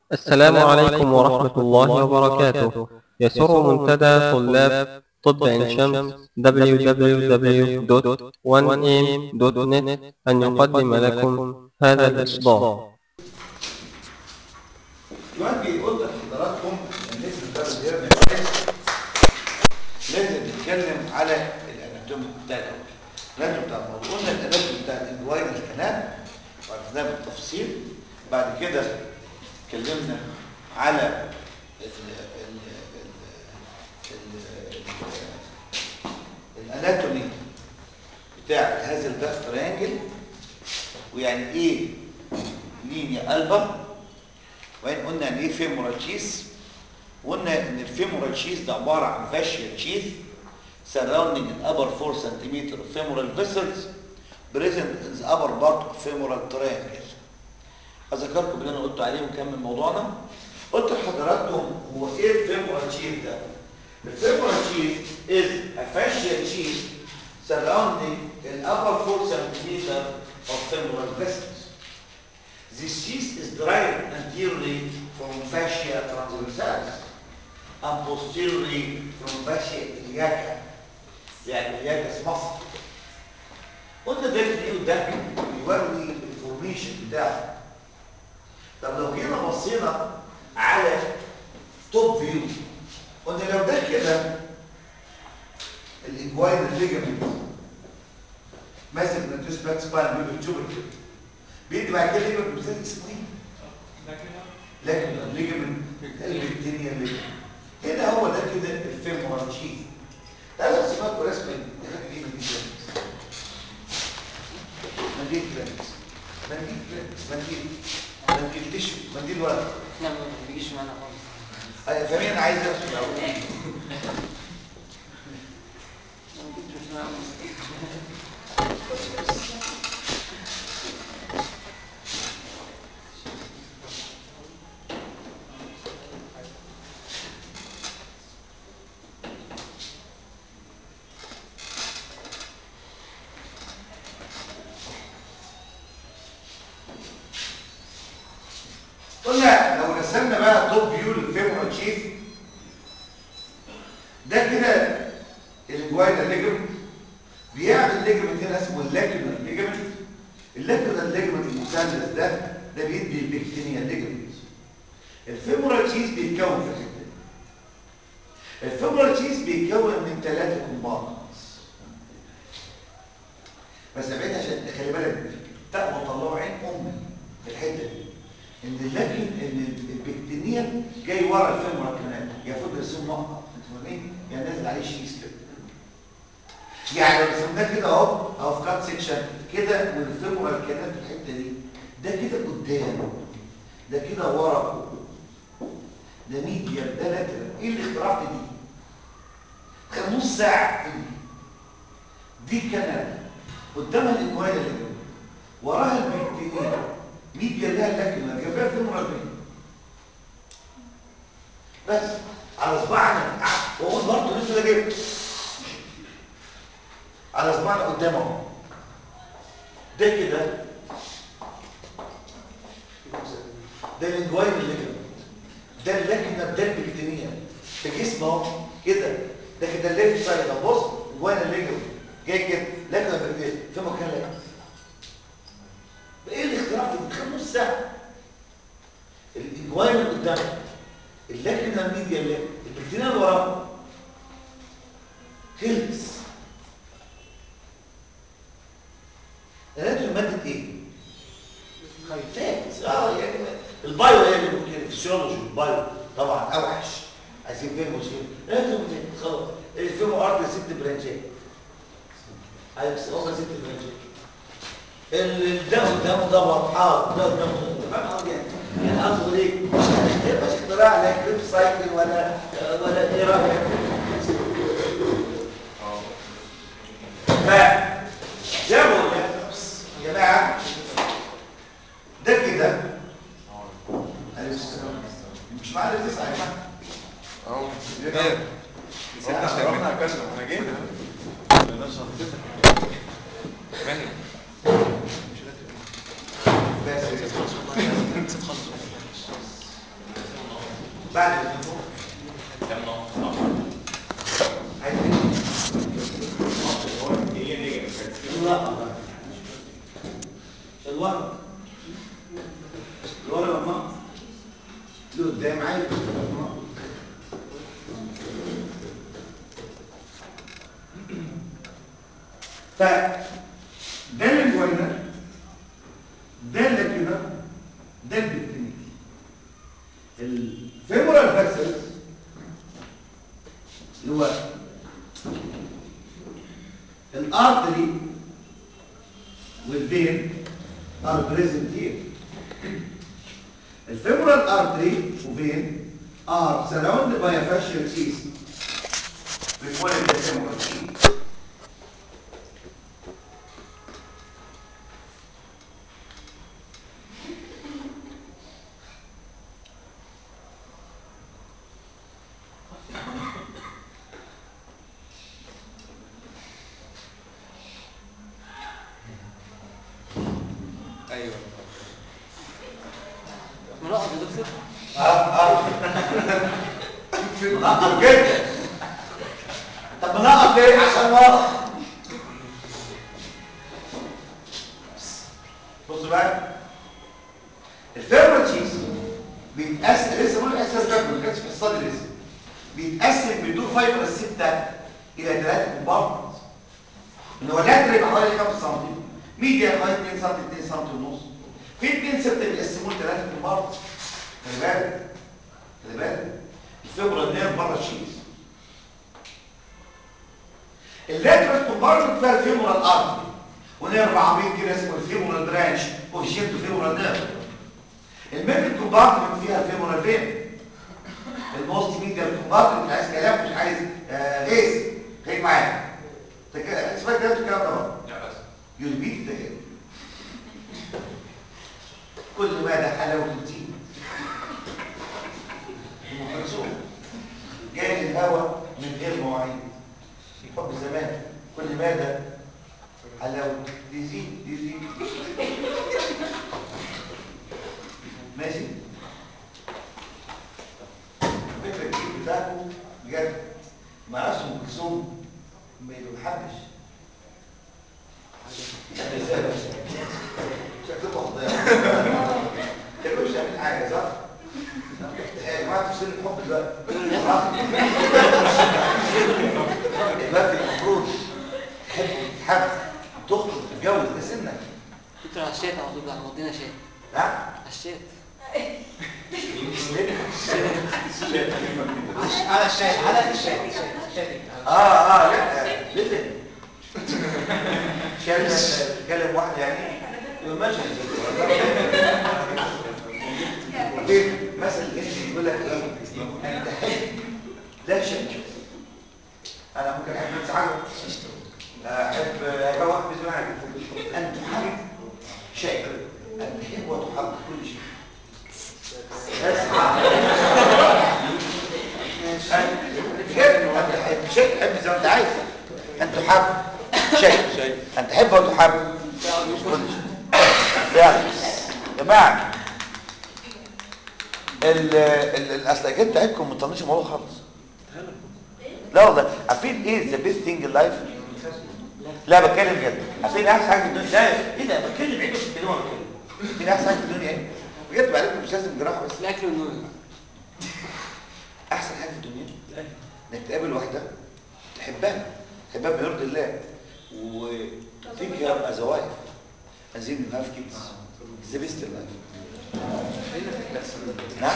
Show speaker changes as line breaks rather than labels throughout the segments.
السلام عليكم ورحمة الله وبركاته يسر منتدى طلاب طب عين شمس www.1am.net أن يقدم لكم هذا الإصدار
دلوقتي قلت لحضراتكم الناس اللي بتاخد هيرني لازم نتكلم على الاناتومي بتاع الاول الاناتومي بتاع الموضوع قلنا الاناتومي بتاع الانجوينال كانال وعرفناه بالتفصيل بعد كده اتكلمنا على ال ال ال الاناتومي بتاع هذا الباك تريانجل ويعني ايه لينيا البا وبعدين قلنا ان ايه فيمورال تشيز وقلنا ان الفيمورال تشيز ده عباره عن فاشيال تشيز surrounding the upper 4 cm of femoral vessels present in the upper part of femoral triangle اذكركم اللي انا قلت عليه ونكمل موضوعنا قلت لحضراتكم هو ايه الفيمورال تشيز ده الفيمورال تشيز is a fascial cheese surrounding the upper 4 cm of femoral vessels This cheese is derived anteriorly from fascia transversalis and posteriorly from fascia iliaca يعني iliacus muscle. قلنا ده الفيو ده بيوري الفورميشن بتاعه. طب لو جينا بصينا على توب فيو قلنا لو ده كده الانجوين ليجامنت ماسك نتوس باك سباين بيبقى تيوبر كده بيدي بعد كده ليجمنت بالذات اسمه ايه؟ لكن الليجمنت قلب الدنيا الليجمنت هنا هو ده كده الفيمورال تشيز تعالوا نسيبك رسم الحاجه دي من دي منديل كلامس منديل كلامس منديل منديل تشو منديل ورق
لا ما بيجيش معانا خالص
انا فاهمين انا عايز ارسم الاول
ما بيجيش معانا
قلنا لو رسمنا بقى توب فيو للفيمورال تشيز ده كده الجواينا ليجمنت بيعمل ليجمنت هنا اسمه اللاكيونال ليجمنت اللاكيونال ليجمنت المثلث ده ده بيدي البكتينيا ليجمنت الفيمورال تشيز بيتكون في الحته دي الفيمورال تشيز بيتكون من ثلاثه كومبارتمنتس بس ابعد عشان خلي بالك تقوى طلعوا عين امي في الحته دي ان اللكن ان البكتينيا جاي ورا الفيمورال كمان ياخد رسوم مقطع انتوا فاهمين يعني نازل عليه شيز كده يعني لو رسمناه كده اهو اهو في كات سيكشن كده والفيمورال كمان في الحته دي ده كده قدام ده كده ورا ده ميديا ده لاترال ايه اللي اخترعت دي خد نص ساعه في دي دي كانال قدامها الاجوال اللي جنبها وراها البكتينيا ميديا لها اللكنه جنبها الفيمورال بين بس على صباعنا واقول برضه لسه ده جبت على صباعنا قدام اهو ده كده ده الانجوين اللي جنب ده اللكنه ده البكتينيا ده جسم اهو كده ده كده الليفت سايد اهو بص الانجوين اللي جنب جاي كده لكنه بكتينيا في مكان لكنه ايه الاختراع في خد نص ساعه الاجوان اللي قدامك اللكنه الميديا اللي البكتيريا اللي وراها خلص الاناتومي ماده ايه خيفات اه يعني البايو هي اللي ممكن الفسيولوجي البايو طبعا اوحش عايزين فين مشكله الاناتومي خلاص الفيمو ارض ست برانشات ايوه هم ست برانشات ده قدامه ده مرحاض ده قدامه فاهم قصدي يعني يعني قصده ايه مش اختراع لا كريب سايكل ولا ولا ايه رايك ف زي ما بقول لك يا جماعه ده كده مش معانا تسعه يا جماعه
اهو خير
ساعه
رحنا اكلنا انا جيت فاهم
بس بعد اذنكم
كم نوع؟
عايز ايه؟ الورقة الورقة الورقة يا ماما لقدام عايز ف ده اللي جوانا ده اللي كده ده البكتيريا الفيمورال فاسلز اللي هو الارتري والفين are present here الفيمورال artery وفين are surrounded by a fascial sheath بنقول ده femoral sheath
ايوه
منقط يا دكتور
اه اه منقط جدا طب منقط ليه عشان واضح بصوا بقى الفيرمال تشيز بيتقسم لسه بقول الاحساس ده ما كانش في الصدر لسه بيتقسم بدون فايبر الستة الى ثلاثة كومبارتمنتس اللي هو اللاتر يبقى حوالي 5 سم ميديا حوالي 2 سم 2 سم ونص في 2 سم بيقسموه لثلاثة كومبارتمنتس خلي بالك خلي بالك الفيبرال نيرف بره الشيز اللاترال كومبارتمنت فيها الفيمورال ارتري ونيرف عميق كده اسمه الفيمورال برانش وفيشنتو فيمورال نيرف الميدل كومبارتمنت فيها الفيمورال فين الموست ميديال كومبارتمنت عايز كلام مش عايز آه غيث خليك معايا انت كده سمعت كلام الكلام ده بقى
لا بس
يربيك ده كده كل ما ده حلاوه الدين ام كلثوم جاي الهوى من غير مواعيد حب زمان كل ما ده حلاوه يزيد يزيد ماشي الفكره الجديد بتاعكم بجد ما اعرفش ام كلثوم ما يحبش شكلكم واضح كانوا مش عاملين حاجه صح؟ يا جماعه في سن الحب دلوقتي صح؟ دلوقتي المفروض تحب تحب تخطب تتجوز ده سنك
دكتور على الشات على طول بقى مضينا شات
ها؟
على الشات
على الشات على الشات الشات
اه اه لا لسن شايف تتكلم واحد يعني يبقى ماشي ليه؟ مثل الهندي يقول لك ايه؟ انت حب لا شك انا ممكن احب انت حاجه احب هيبقى واحد بيسمعني ان تحب شيء ان تحب وتحب كل شيء اسمع بجد ان تحب شيء تحب زي ما انت عايز ان تحب شيء ان تحب وتحب كل شيء يلا جماعه ال ال الاسلاكات بتاعتكم ما تطنش الموضوع خالص لا والله عارفين ايه ذا بيست ثينج ان لايف لا بتكلم جد عارفين احسن حاجه في الدنيا لا ايه ده بتكلم عيب في الدنيا ولا بتكلم عارفين احسن حاجه في الدنيا ايه بجد بعلمكم مش لازم جراحه بس
الاكل والنوم
احسن حاجه في الدنيا انك تقابل واحده تحبها تحبها بيرضي الله وتيك از ا وايف and then you have kids it's the best in life نعم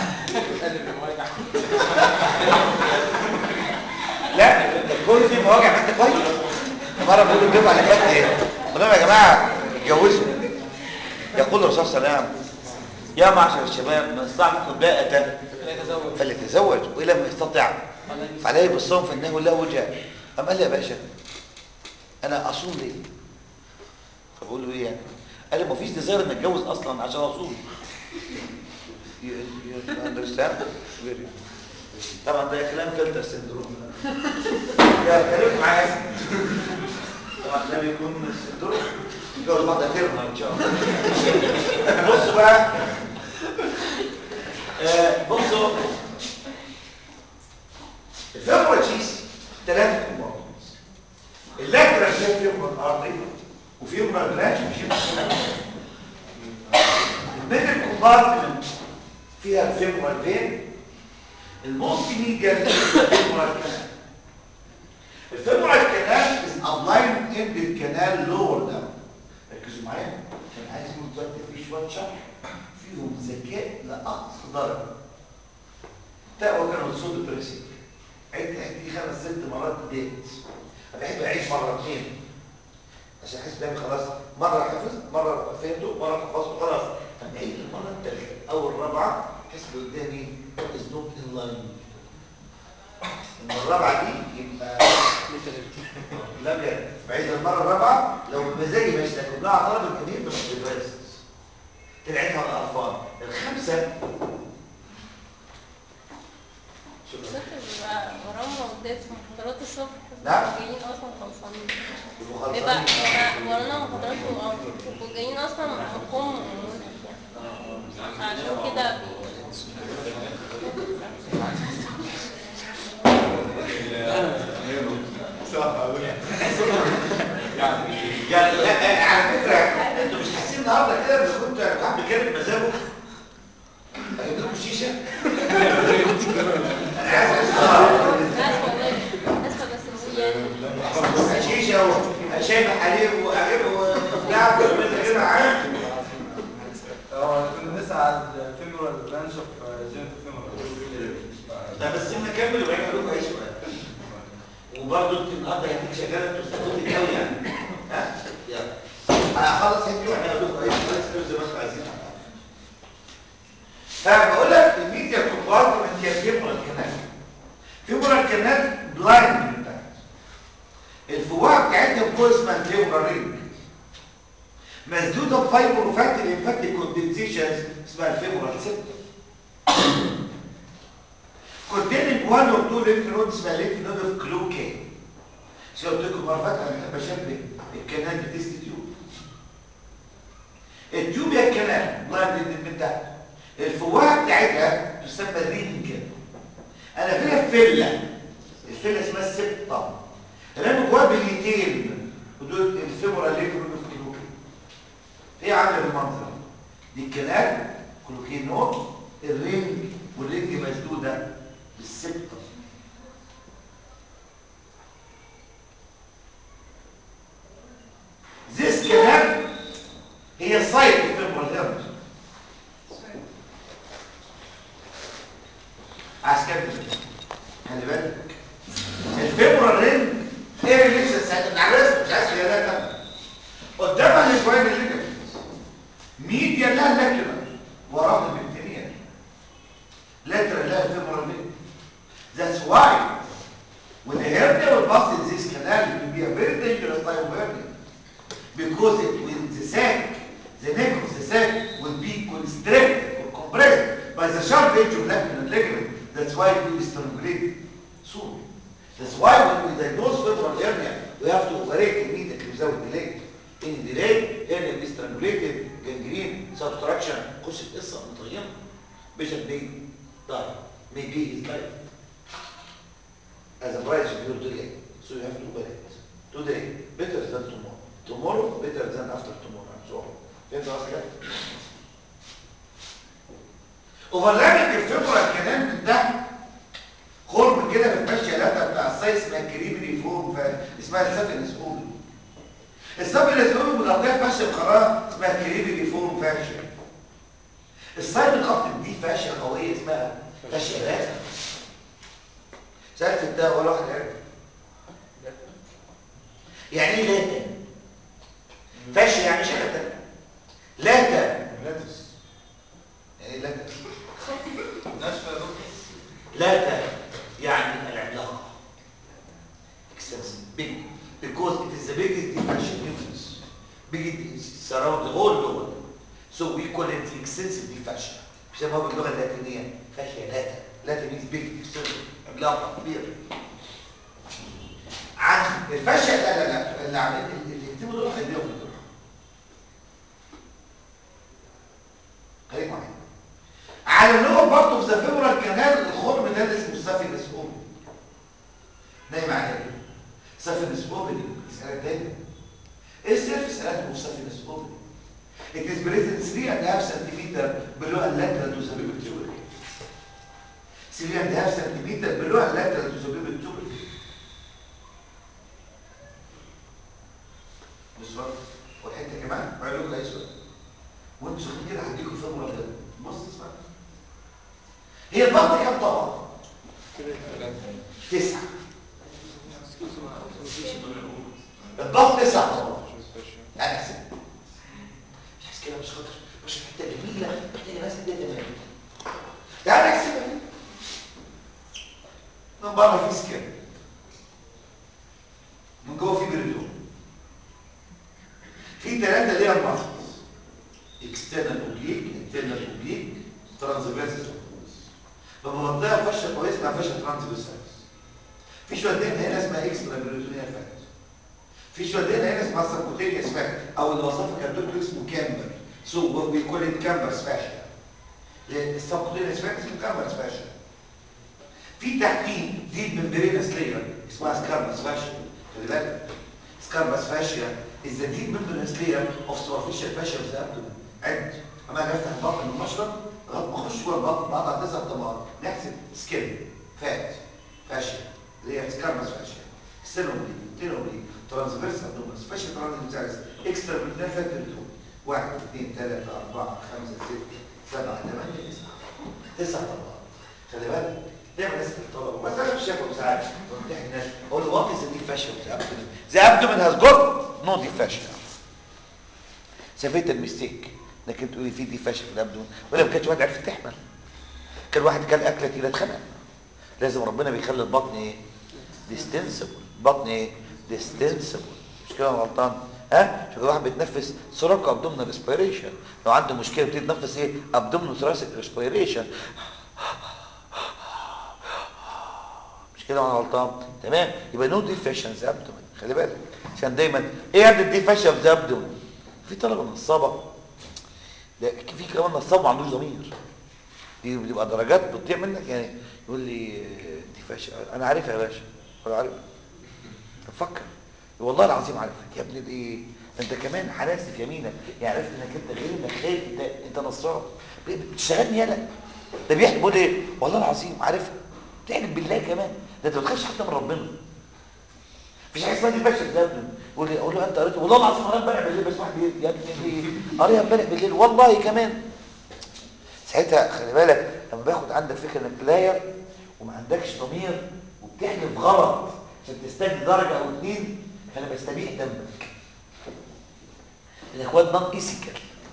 لا كل في مواجع ما انت كويس مره بقول الجمعه اللي فاتت ايه قلنا لهم يا جماعه اتجوزوا يقول الرسول صلى الله عليه وسلم يا معشر الشباب من استطاع منكم باءة فليتزوج وإن لم يستطع فعليه بالصوم فإنه له وجاء أم قال لي يا باشا أنا أصوم ليه؟ فبقول له إيه يعني؟ قال لي ما فيش ديزاير إن أتجوز أصلا عشان أصوم You- you understand? Very. طبعا ده كلام فلتر سندروم يا كلام معايا طبعا ده بيكون سندروم يتجوز واحدة ترمى إن شاء الله بصوا بقى آه، بصوا الفيمورال برانش مش هنا الميدل كومبارتمنت فيها الفيمورال فين الموست ميديال الفيمورال كانال الفيمورال كانال is outlined in the canal lower down ركزوا معايا كان عايز يقول دلوقتي في شويه شرح فيهم ذكاء لاقصى درجه تقوى كانوا صوت بريسنج عدت عدت خمس ست مرات ديت بحب اعيد مره اثنين عشان احس بقى خلاص مره حفظت مره فهمته مره حفظته خلاص اما اعيد المره الثالثه او الرابعه احس قدامي از نوت ان لاين الرابعه دي يبقى لا بجد بعيد المره الرابعه لو بمزاجي ماشي لكن بقى طلب الجميل مش بيفرست تلعبها على الارقام الخمسه شوف
ست بيبقى وراهم موجودات في محاضرات الصبح
نعم.
بيبقوا جايين اصلا خلصانين
يبقوا
بيبقى
خلصانين
بيبقى ورانا محاضرات و- بيبقوا جايين اصلا مفهوم منهك يعني عشان كده بي-
يعني لا آه، على فكره انتوا مش حاسين النهارده كده ان كنت انا كنت بتكلم بمزاجه اجيب لكم شيشه انا عايز اسمع
اسفه والله اسفه بس يعني
شيشه وشايب حليب وحليب وبتاع وكل كده عارف
اه كنا بنسأل على الفيمورال برانش اوف جينيتال فيمورال
لا بس سيبنا نكمل وبعدين اقول لكم اي سؤال وبرضه انت النهارده هديك شغاله انتوا استفدتوا قوي يعني ها يلا هخلص حته وبعدين اقول لكم اي سؤال اسالوا زي ما انتوا عايزين فبقول لك الميديا كومبارتمنت هي فيمورال كانال فيمورال كانال بلايند بتاعت الفواه بتاعتها فوق اسمها الفيمورال رينج مسدوده بفايبر وفاتي ليمفاتيك كوندنسيشنز اسمها الفيمورال سيبتم containing one or two lymph nodes اسمها lymph node of Kluge. زي قلت لكم مرة فاتحة انا بحب اشبه الكنال بتيست تيوب. التيوب هي الكنال لاين من تحت. الفوهة بتاعتها تسمى رينج. انا فيها فيلا. الفيلا اسمها السبتم. رامي جواها بليتين ودول الفيمورال lymph node of Kluge. هي عاملة بالمنظر دي الكنال كلوكين نود الرينج والرينج مسدودة بالسبتم This canal هي site of femoral hernia. عايز كده خلي بالك الفيمورال رينج ايه اللي لسه ساعتها من على الرسم مش عايز خيالات انا قدامها الجوين الليجمنت ميديا لها لاكريمال وراها البكتيريا lateral لها femoral vein. That's why when the hernia will pass in this canal, it will be a very dangerous type of hernia. Because it will, the sac, the neck of the sac will be constricted or compressed by the sharp edge of lacrimal ligament. That's why it will strangulate soon. That's why when we diagnose femoral hernia, we have to operate immediately without delay. In delay, hernia will be strangulated, gangrene, subtraction, قصة قصة مطينة. Bishop may die. Maybe his life. As a price of your delay. So you have to operate. Today, better than tomorrow. Tomorrow, better than after tomorrow. And so on. فهمت قصدي كده؟ اوفرلابنج الفيبرال كلام من تحت خرم كده بتمشي الهدف بتاع السايس اسمها كريبري فوق اسمها السفنس اول السفنس اول بنغطيها فاشيه بخراء اسمها كريبري فوق فاشيه السايد الخط دي فاشيه قويه اسمها فاشيه لازم سالت ده ولا واحد عارف يعني ايه لاتا فاشيه يعني شغله لاتا
لاتس
يعني ايه لاتا
ناشفه يا دكتور
لاتا يعني العملاقه extensive big because it is the biggest diffraction nucleus big it surround the whole lower so we call it the extensive diffraction بيسموها باللغه اللاتينيه فاشيه لاتا لاتا means big extensive عملاقه كبيره عن الفاشيه لا لا لا اللي عاملين اللي يكتبوا دول خليهم في الدور خليك معايا على اللور بارت اوف ذا فيمورال كانال الخرم ده اللي اسمه السافينس اوبن نايم عليه سافينس اوبن اسالك دايما ايه السيرفس اناتومي is present 3 and a half centimeter below and lateral to the pubic tubercle 3 and a half centimeter below and lateral to the pubic tubercle بصوا والحته كمان بعمل لكم اي سؤال وانتوا ساكتين كده هديكم فورمولا كده بص اسمع هي البطن كام طبقه؟ تسعه الضغط تسع طبقات انا احسب مش عايز كده مش خاطر مش حته جميله محتاجه ناس تديها تمام تعالى احسبها من بره في سكان من جوه في بريدون في ثلاثه ليها ماسكس اكسترنال اوبليك انترنال اوبليك ترانسفيرس لما بنضيع فشه كويس مع فشه ترانسفيرس في شويه دهن هنا اسمها اكسترا بريدونيا فات في شويه دهن هنا اسمها سبكوتينيوس فات او اللي وصفها كان دكتور اسمه كامبر سو وي كول ات كامبرز فاشيا السبكوتينيوس فات اسمه كامبرز فاشيا في تحتيه ديب ممبرينس لاير اسمها سكاربس فاشيا خلي بالك سكاربس فاشيا is the deep membranous layer of superficial fascia of the abdomen عد اما اجي افتح البطن من المشرب لغايه ما اخش جوه البطن بقطع تسع طبقات نحسب سكين فات فاشيا اللي هي سكاربس فاشيا سيلومي تيلومي ترانسفيرس ابدومنس فاشيا ترانسفيرس اكسترا بريتنال فات بريتون واحد اثنين ثلاثة أربعة خمسة ستة سبعة ثمانية تسعة تسع طبقات خلي بالك دايما الناس بتطلب بس انا مش شايفه ساعات بمتحن الناس اقول له وات از دي فاشيا ذا ابدومن ذا ابدومن هاز جوت نو دي فاشيا سفيت المستيك لكن تقولي في دي فاشيا في الابدومن ولا ما كانش واحد عرف تحمل كان واحد كان اكله تقيله اتخنق لازم ربنا بيخلي البطن ايه ديستنسبل البطن ايه ديستنسبل مش كده أنا غلطان ها شوف واحد بيتنفس سراك ابدومينال ريسبيريشن لو عنده مشكله بتيجي تنفس ايه ابدومينال ثراسيك ريسبيريشن مش كده انا غلطان تمام يبقى نو ديفيشنز ابدومين خلي بالك عشان دايما ايه يا ابني الديفيشن في ابدومين في طلبه نصابه ده في كمان نصاب ما عندوش ضمير دي بتبقى درجات بتضيع منك يعني يقول لي ديفيشن انا عارفها يا باشا ولا عارف فكر والله العظيم عارف يا ابني ده ايه ده انت كمان حناسف يمينك يعني عرفت انك انت غير انك خايف انت انت نصاب بتشتغلني يالا ده بيحكي بيقول ايه والله العظيم عارفها بتحلف بالله كمان ده انت ما تخافش حتى من ربنا مفيش حاجه اسمها دي فشل ده ابني يقول لي اقول له انت قريت والله العظيم قريت امبارح بالليل بس واحد بيقول يا ابني ايه قريت امبارح بالليل والله كمان ساعتها خلي بالك لما باخد عندك فكره انك لاير وما عندكش ضمير وبتحلف غلط عشان تستجد درجه او اتنين فانا بستبيح دمك الاخوات نون ايثيكال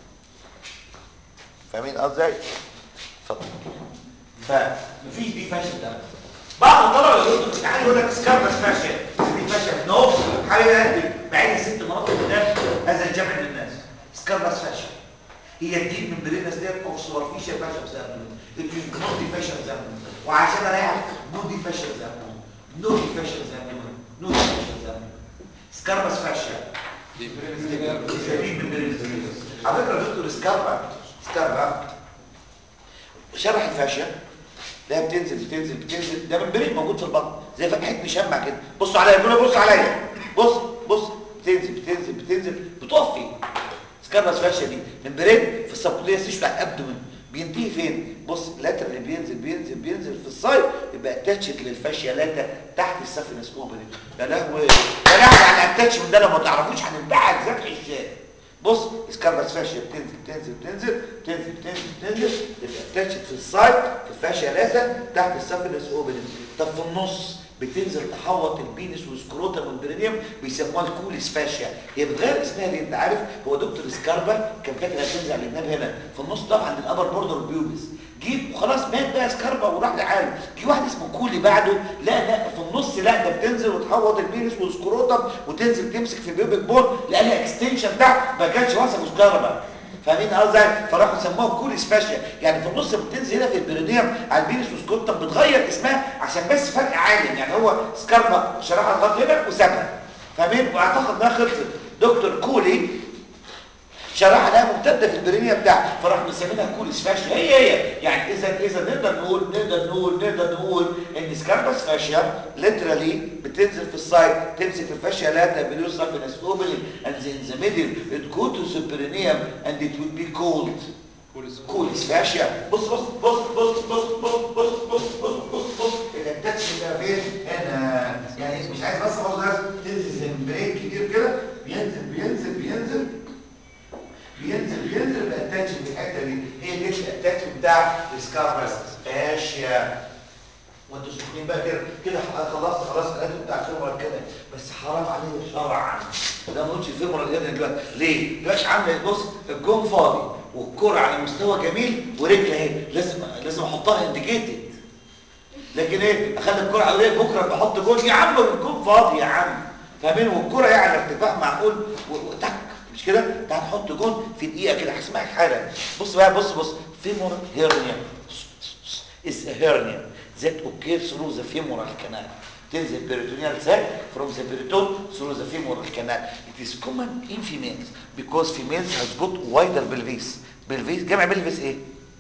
فاهمين قصدي اتفضل فمفيش دي فاشل ده بعض الطلبه اللي يقولوا في الامتحان يقول لك سكاربس فاشل دي فاشل نو حبيبي قلبي بعيد ست مرات قدام هذا الجمع للناس سكاربس فاشل هي الدين من برينس ديت او سوبرفيشال فاشل بسبب نو دي فاشل زمن وعشان اريحك نو دي فاشل زمن نو دي فاشل زمن نو دي فاشل زمن سكاربس فاشل دي من برينس على فكره دكتور سكاربا سكاربا شرح الفاشيه لا بتنزل بتنزل بتنزل ده من بريد موجود في البطن زي فتحه مشمع كده بصوا عليا كله بص عليا بص بص بتنزل بتنزل بتنزل بتقف فين سكاربس فاشيا دي من بريد في السبكوتيس تشبع الابدومن بينتهي فين بص اللاتر اللي بينزل بينزل بينزل في الصايد يبقى اتاتشت للفاشيا لاتا تحت السفنس اوبننج يا لهوي يا لهوي على الاتاتشمنت ده لو ما تعرفوش هنتبعك ذبح الشارع بص سكاربس فاشيا بتنزل بتنزل بتنزل بتنزل بتنزل بتنزل تبقى اتاتشت في السايد في الفاشيا لاتا تحت السفنس اوبننج طب في النص بتنزل تحوط البينس والسكروتم والبرينيوم بيسموها الكوليس فاشيا هي بتغير اسمها ليه انت عارف هو دكتور سكاربا كان فاكر هتنزل على الجناب هنا في النص طبعا عند الابر بوردر بيوبس جيب وخلاص مات بقى سكاربا وراح لحاله جه واحد اسمه كولي بعده لا لا في النص لا ده بتنزل وتحوط البينس والسكروتم وتنزل تمسك في بيوبك بون لقى اكستنشن تحت ما كانش وصف سكاربا فاهمين قصدي فراحوا سموها كوليس فاشيا يعني في النص بتنزل هنا في البرينيوم على البينس والسكروتم بتغير اسمها عشان بس فرق عالم يعني هو سكاربا شرحها لغايه هنا وسابها فاهمين واعتقد انها خلصت دكتور كولي شرح عليها ممتده في البرينيا بتاعها فراح مسمينها كوليس فاشيا هي هي يعني اذا اذا نقدر نقول نقدر نقول نقدر نقول ان سكاربس فاشيا ليترالي بتنزل في السايد تمسك في الفاشيا لاتا بليوس سافينس اوبننج اند in the middle it go to the perineum and it will be called كوليس فاشيا بص بص بص بص بص بص بص بص بص بص بص الاتاتش ده فين هنا يعني مش عايز بس خلاص ناس تنزل زي بريك كبير كده بينزل بينزل بينزل بينزل بينزل باتاتش في الحته دي هي دي الاتاتش بتاع السكاربس فاشيا وانتوا سخنين بقى كده كده خلصت خلاص الادب بتاع الفيمورال كده بس حرام عليه شرعا ده ما قلتش الفيمورال هنا دلوقتي ليه؟ دلوقتي عامل بص الجون فاضي والكرة على مستوى جميل ورجل اهي لازم لازم احطها انديكيتد لكن ايه اخلي الكرة على ايه بكره بحط جون يا عم الجون فاضي يا عم فاهمين والكرة يعني على ارتفاع معقول وتك مش كده تعال نحط جون في دقيقه كده هسمعك حالا بص بقى بص بص femoral hernia is a hernia that occurs through the femoral canal تنزل peritoneal sac from the periton through the femoral canal it is common in females because females has got wider pelvis pelvis جمع pelvis ايه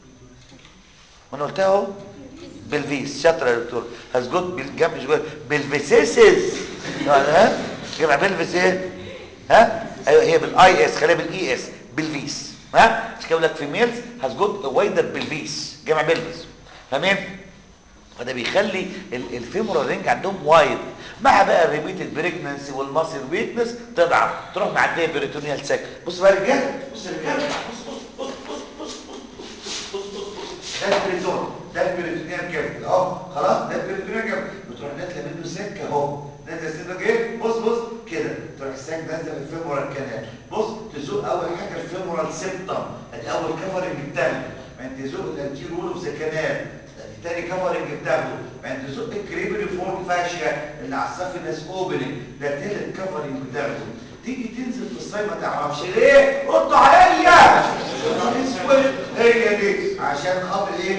ما انا قلتها اهو pelvis شاطر يا دكتور has got جمع شويه pelvises ها جمع pelvis ايه ها ايوه هي بالاي اس خليها بالاي اس بلفيس ها مش كده لك فيميلز هاز جوت وايدر بلفيس جمع بلفيس فاهمين فده بيخلي الفيمورال رينج عندهم وايد مع بقى الريبيتد بريجننسي والماسل ويكنس تضعف تروح معديه بريتونيال ساك بص بقى يا رجاله بص يا رجاله بص بص بص بص بص بص بص بص بص ده البريتون ده البريتونيال كيرف اهو خلاص ده البريتونيال كيرف بتروح نازله منه سكه اهو نازله سنه ايه بص بص كده تروح الساك نازله في الفيمورال كانال بص تزوق اول حاجه الفيمورال سيبتم ادي اول كفرنج بتاعه بعدين تزوق الانتير وول اوف ذا كانال تاني كفرنج بتاخده بعدين تزق الكريبري فورم فاشيا اللي على السافينس اوبننج ده تالت كفرنج بتاخده تيجي تنزل في الصيف ما تعرفش ليه ردوا عليا اسود هي دي عشان خاطر ايه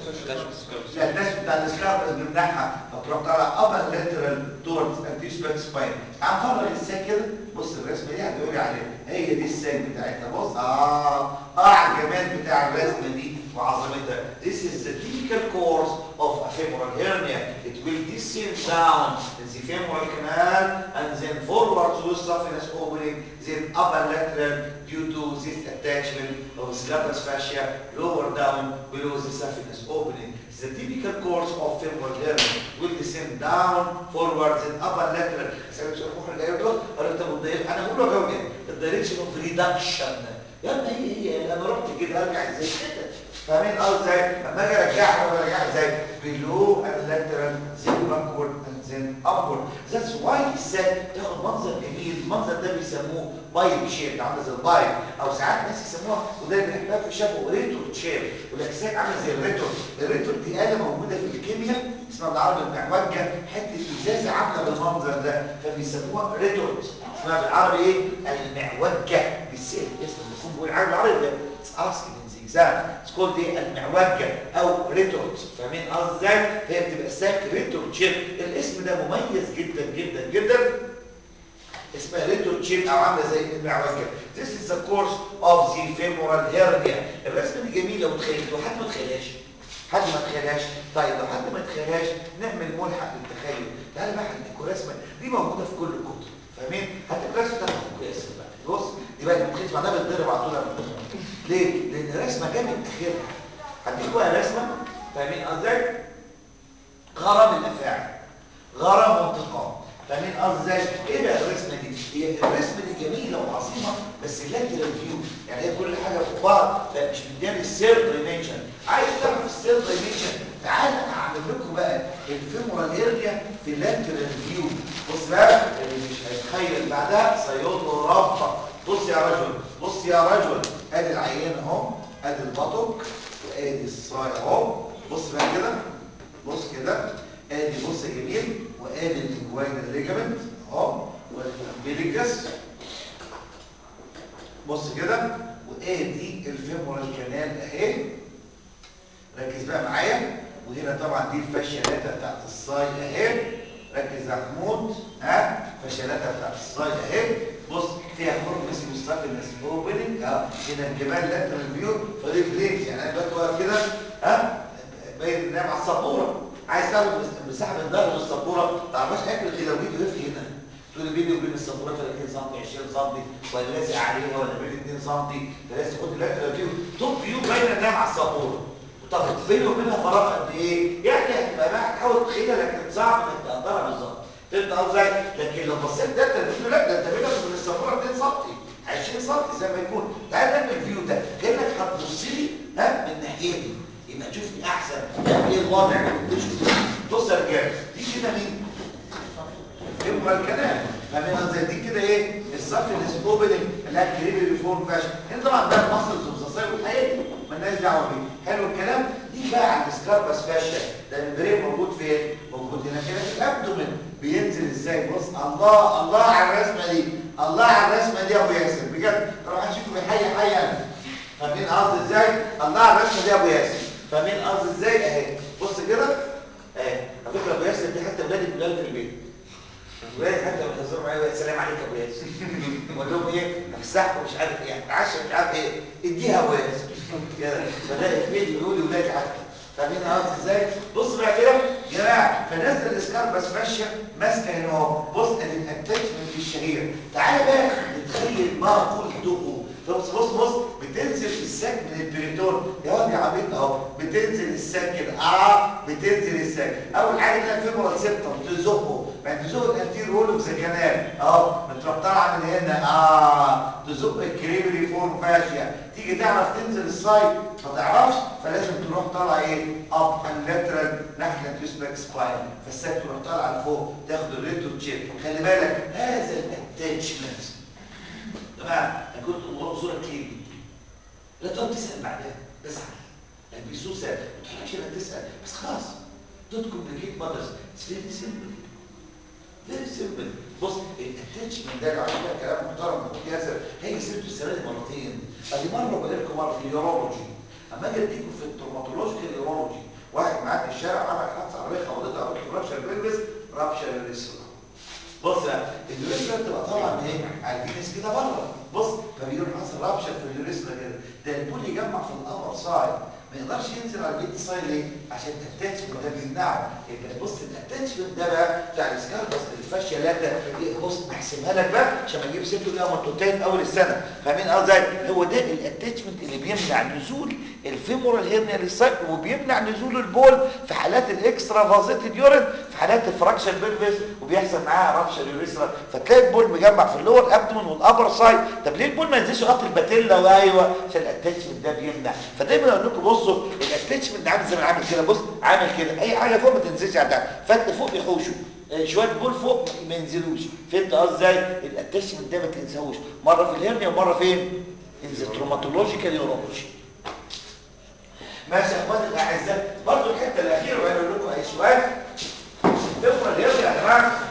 لا الدش بتاع السكاربس بنمنعها فتروح طالع ابر لاترال تورز انتيش باك سباين هنفرغ الساك كده بص الرسمه دي هتقولي عليها هي دي الساك بتاعتها بص اه اه الجمال بتاع الرسمه دي وعظمتها this is the typical course of a femoral hernia it will descend down the femoral canal and then forward to the saphenous opening then upper lateral due to this attachment of scapus fascia lower down below the saphenous opening the typical course of femoral hernia will descend down forward then upper lateral اسالك سؤال مخرج ايوه دول قالوا طب الدايركشن انا بقول له جاوب الدايركشن اوف ريدكشن يا ابني هي هي انا رحت كده ارجع ازاي كده فاهمين اه ازاي لما اجي ارجعها برجعها ازاي below and lateral then backward and then upward that's why الساك تاخد منظر جميل المنظر ده بيسموه بايب شيب عامله زي البايب او ساعات ناس يسموها وده اللي بنحبها في شبه ريتور شيب يقول لك الساك عامل زي الريتور الريتور دي آلة موجوده في الكيمياء اسمها بالعربي المعوجه حته ازازه عامله بالمنظر ده فبيسموها ريتور اسمها بالعربي ايه المعوجه بالسيف اسم بيكون بيقول عربي العربي ده اسك زيكزاك سكول دي المعوجه او ريتورت فاهمين قصدي ازاي هي بتبقى ساك ريتورت شيب الاسم ده مميز جدا جدا جدا اسمها ريتورت شيب او عامله زي المعوجه This is the course of the femoral hernia الرسمه دي جميله وتخيلتوا حد ما تخيلهاش حد ما تخيلهاش طيب لو حد ما تخيلهاش نعمل ملحق للتخيل تعالى بقى هديكوا رسمه دي موجوده في كل الكتب فاهمين هتبقى رسمه بتاعت اخوك ياسر بقى بص دي بقى المتخيل معناها بتضرب على طول لما تضرب. ليه لان رسمه جامد تخيلها هديكوا بقى رسمه فاهمين ازاي غرام الافاعي غرام وانتقام فاهمين قصدي ازاي ايه بقى الرسمه دي هي الرسمه دي جميله وعظيمه بس اللاترال فيو يعني هي كل حاجه في بعض فمش مدياني السير دايمنشن عايز تعرف السير دايمنشن تعال انا هعمل لكم بقى الفيمورال اريا في اللاترال فيو بص بقى اللي مش هيتخيل بعدها سيوط ربك بص يا رجل بص يا رجل ادي العيان اهو ادي البطق وادي الصايع اهو بص بقى كده بص كده ادي بص يا جميل وادي الانجوينال ليجامنت اهو والامبليكس بص كده وادي الفيمورال كانال اهي ركز بقى معايا وهنا طبعا دي الفاشيالاتا بتاعت الصاي اهي ركز يا محمود ها فاشيالاتا بتاعت الصاي اهي بص فيها خرم اسمه ستافينس اوبننج اه هنا الجبال لاترال فيو فريق لينز يعني انا دلوقتي واقف كده ها باين نايم على السبوره عايز تعرف مساحه من ظهر السبوره ما تعرفش اكل غير لو جيت وقفت هنا تقول لي بيني وبين السبوره 30 سم 20 سم ولا لازق عليها ولا بين 2 سم فلازم خد لاترال فيو توب فيو باينه نايم على السبوره طب بيني وبينها فراغ قد ايه؟ يعني هتبقى بقى تحاول تخيلها لكن صعب انك تقدرها بالظبط فهمت قصدي لكن لو بصيت ده انت لا ده انت بينك وبين السبوره 2 سم 20 سم زي ما يكون تعال نعمل الفيو ده كانك هتبص لي ها من ناحيتي يبقى تشوفني احسن يعني ايه الوضع تشوف بص يا رجاله دي كده مين يبقى الكلام ما بين زي دي كده ايه الصف الاوبننج اللي هي الكريبي ريفورم فاشن هنا طبعا ده المصل والزصاير والحاجات دي مالناش دعوه بيه حلو الكلام دي بقى على السكاربس فاشن ده البريم موجود فين موجود هنا كده في الابدومن بينزل ازاي بص الله الله على الرسمه دي الله على الرسمه دي يا ابو ياسر بجد طبعا هتشوفوا بيحيي حي انا فاهمين قصدي ازاي الله على الرسمه دي يا ابو ياسر فاهمين قصدي ازاي اهي بص كده اهي على فكره ابو ياسر دي حتى ولادي بيقولوا في البيت ولادي حتى لما بيهزروا معايا السلام عليك يا ابو ياسر بقول لهم ايه افسحكم مش عارف ايه عشان مش عارف ايه اديها ابو ياسر كده فده البيت بيقول لي ولادي حتى فاهمين قصدي ازاي بص بقى كده يا جماعه فنزل السكاربس فاشيا ماسكه هنا اهو بص الاتاتشمنت الشهير تعالى بقى نتخيل ما قلته بص بص بص بتنزل الساك من البريتون يا واد يا عبيط اهو بتنزل الساك كده اه بتنزل الساك اول حاجه تلاقي فيبرال سيبتم تزقه بعد تزق الانتير وول اوف ذا كانال اهو بتروح طالعه من هنا اه تزق الكريبري فور فاشيا تيجي تعرف تنزل السايد ما تعرفش فلازم تروح طالعه ايه اب اند لاترال ناحيه اليوسبك سباين فالساك تروح طالعه لفوق تاخد الريتو تشيب خلي بالك هذا الاتاتشمنت جماعه انا كنت والله صوره كليني لا تقعد تسال بعدها بزعل يعني بيسوء سال ما تحتاجش انك تسال بس خلاص don't complicate matters it's very simple very simple بص الاتاتشمنت ده لو عندنا كلام محترم اخوك ياسر هيجي سيرته السنه دي مرتين ادي مره بقول لكم مره في اليورولوجي اما اجي اديكم في التروماتولوجيكال يورولوجي واحد معاه في الشارع عمل حادثه عربيه خبطته قبل رابشر بيلبس رابشر الريسل بص بقى اليوريثرا بتبقى طالعه من ايه على الفينس كده بره بص فبيروح حصل رابشر في اليوريثرا كده ده البول يجمع في الابر سايد ما يقدرش ينزل على البيت سايد ليه عشان الاتاتشمنت ده بيمنعه يبقى بص الاتاتشمنت ده بقى بتاع السكالبس الفاشيه لا ده بص احسبها لك بقى عشان ما اجيب سيرته ليها مرتين في اول السنه فاهمين قصدي هو ده الاتاتشمنت اللي بيمنع نزول الفيمورال هيرنيا للسايد وبيمنع نزول البول في حالات الاكسترا فازيتد يورين في حالات الفراكشر بيلفيس وبيحصل معاها رابشر يوريثرا فتلاقي البول مجمع في اللور ابدومن والابر سايد طب ليه البول ما ينزلش قط الباتيلا وايوه عشان الاتاتشمنت ده بيمنع فدايما اقول لكم بصوا الاتاتشمنت عامل زي ما عامل كده بص عامل كده اي حاجه فوق ما تنزلش على تحت فانت فوق بيحوشوا شويه بول فوق ما ينزلوش فهمت قصدي ازاي الاتاتشمنت ده ما تنساهوش مره في الهرنيا ومره فين انزل تروماتولوجيكال يورولوجي ماشي يا اخواني الاعزاء برضه الحته الاخيره وقالوا لكم اي سؤال تفضل الهرنيا يا جماعه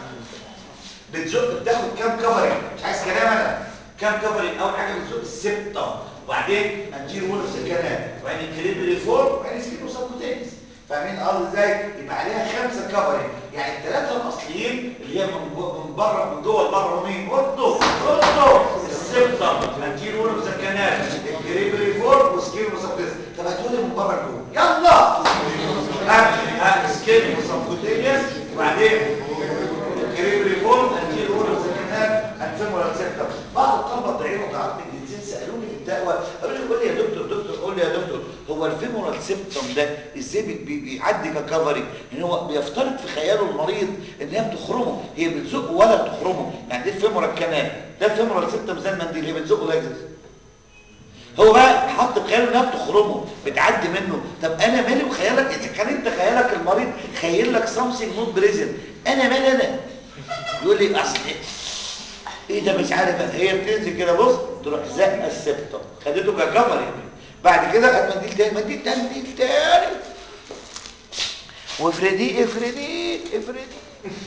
بتزق بتاخد كام كفرنج مش عايز كلام انا كام كفرنج اول حاجه بتزق السبتم وبعدين انتير وول اوف ذا وبعدين الكريبري فور وبعدين سكيبو سبكوتينس فاهمين قصدي ازاي يبقى عليها خمسه كفرنج يعني الثلاثه الاصليين اللي هي من جو- من بره من جوه لبره مين برضه برضه السبتم انتير وول اوف ذا كانال الكريبري فور وسكيبو سبكوتينس طب هتقولي من بره لجوه يلا ها ها سكيبو سبكوتينس وبعدين الكريم ريفورم انتير اول سكنات الفيمورال سيكتور بعض الطلبه الضعيفه وضعات الجنسين سالوني في الدعوه قالوا لي قول لي يا دكتور دكتور قول لي يا دكتور هو الفيمورال سيبتوم ده ازاي بي- بي- بيعدي ككفري ان هو بيفترض في خياله المريض ان هي بتخرمه هي بتزقه ولا بتخرمه يعني دي الفيمورال كمان ده الفيمورال سيبتوم زي المنديل هي بتزقه لاجز هو بقى حط في خياله انها بتخرمه بتعدي منه طب انا مالي وخيالك اذا كان انت خيالك المريض خيل لك سامثينج نوت بريزنت انا مالي انا يقول لي اصل ايه ده مش عارف هي بتنزل كده بص تروح زقه السبتم خدته ككفر يعني بعد كده خد منديل تاني منديل تاني منديل تاني وافرديه افرديه افرديه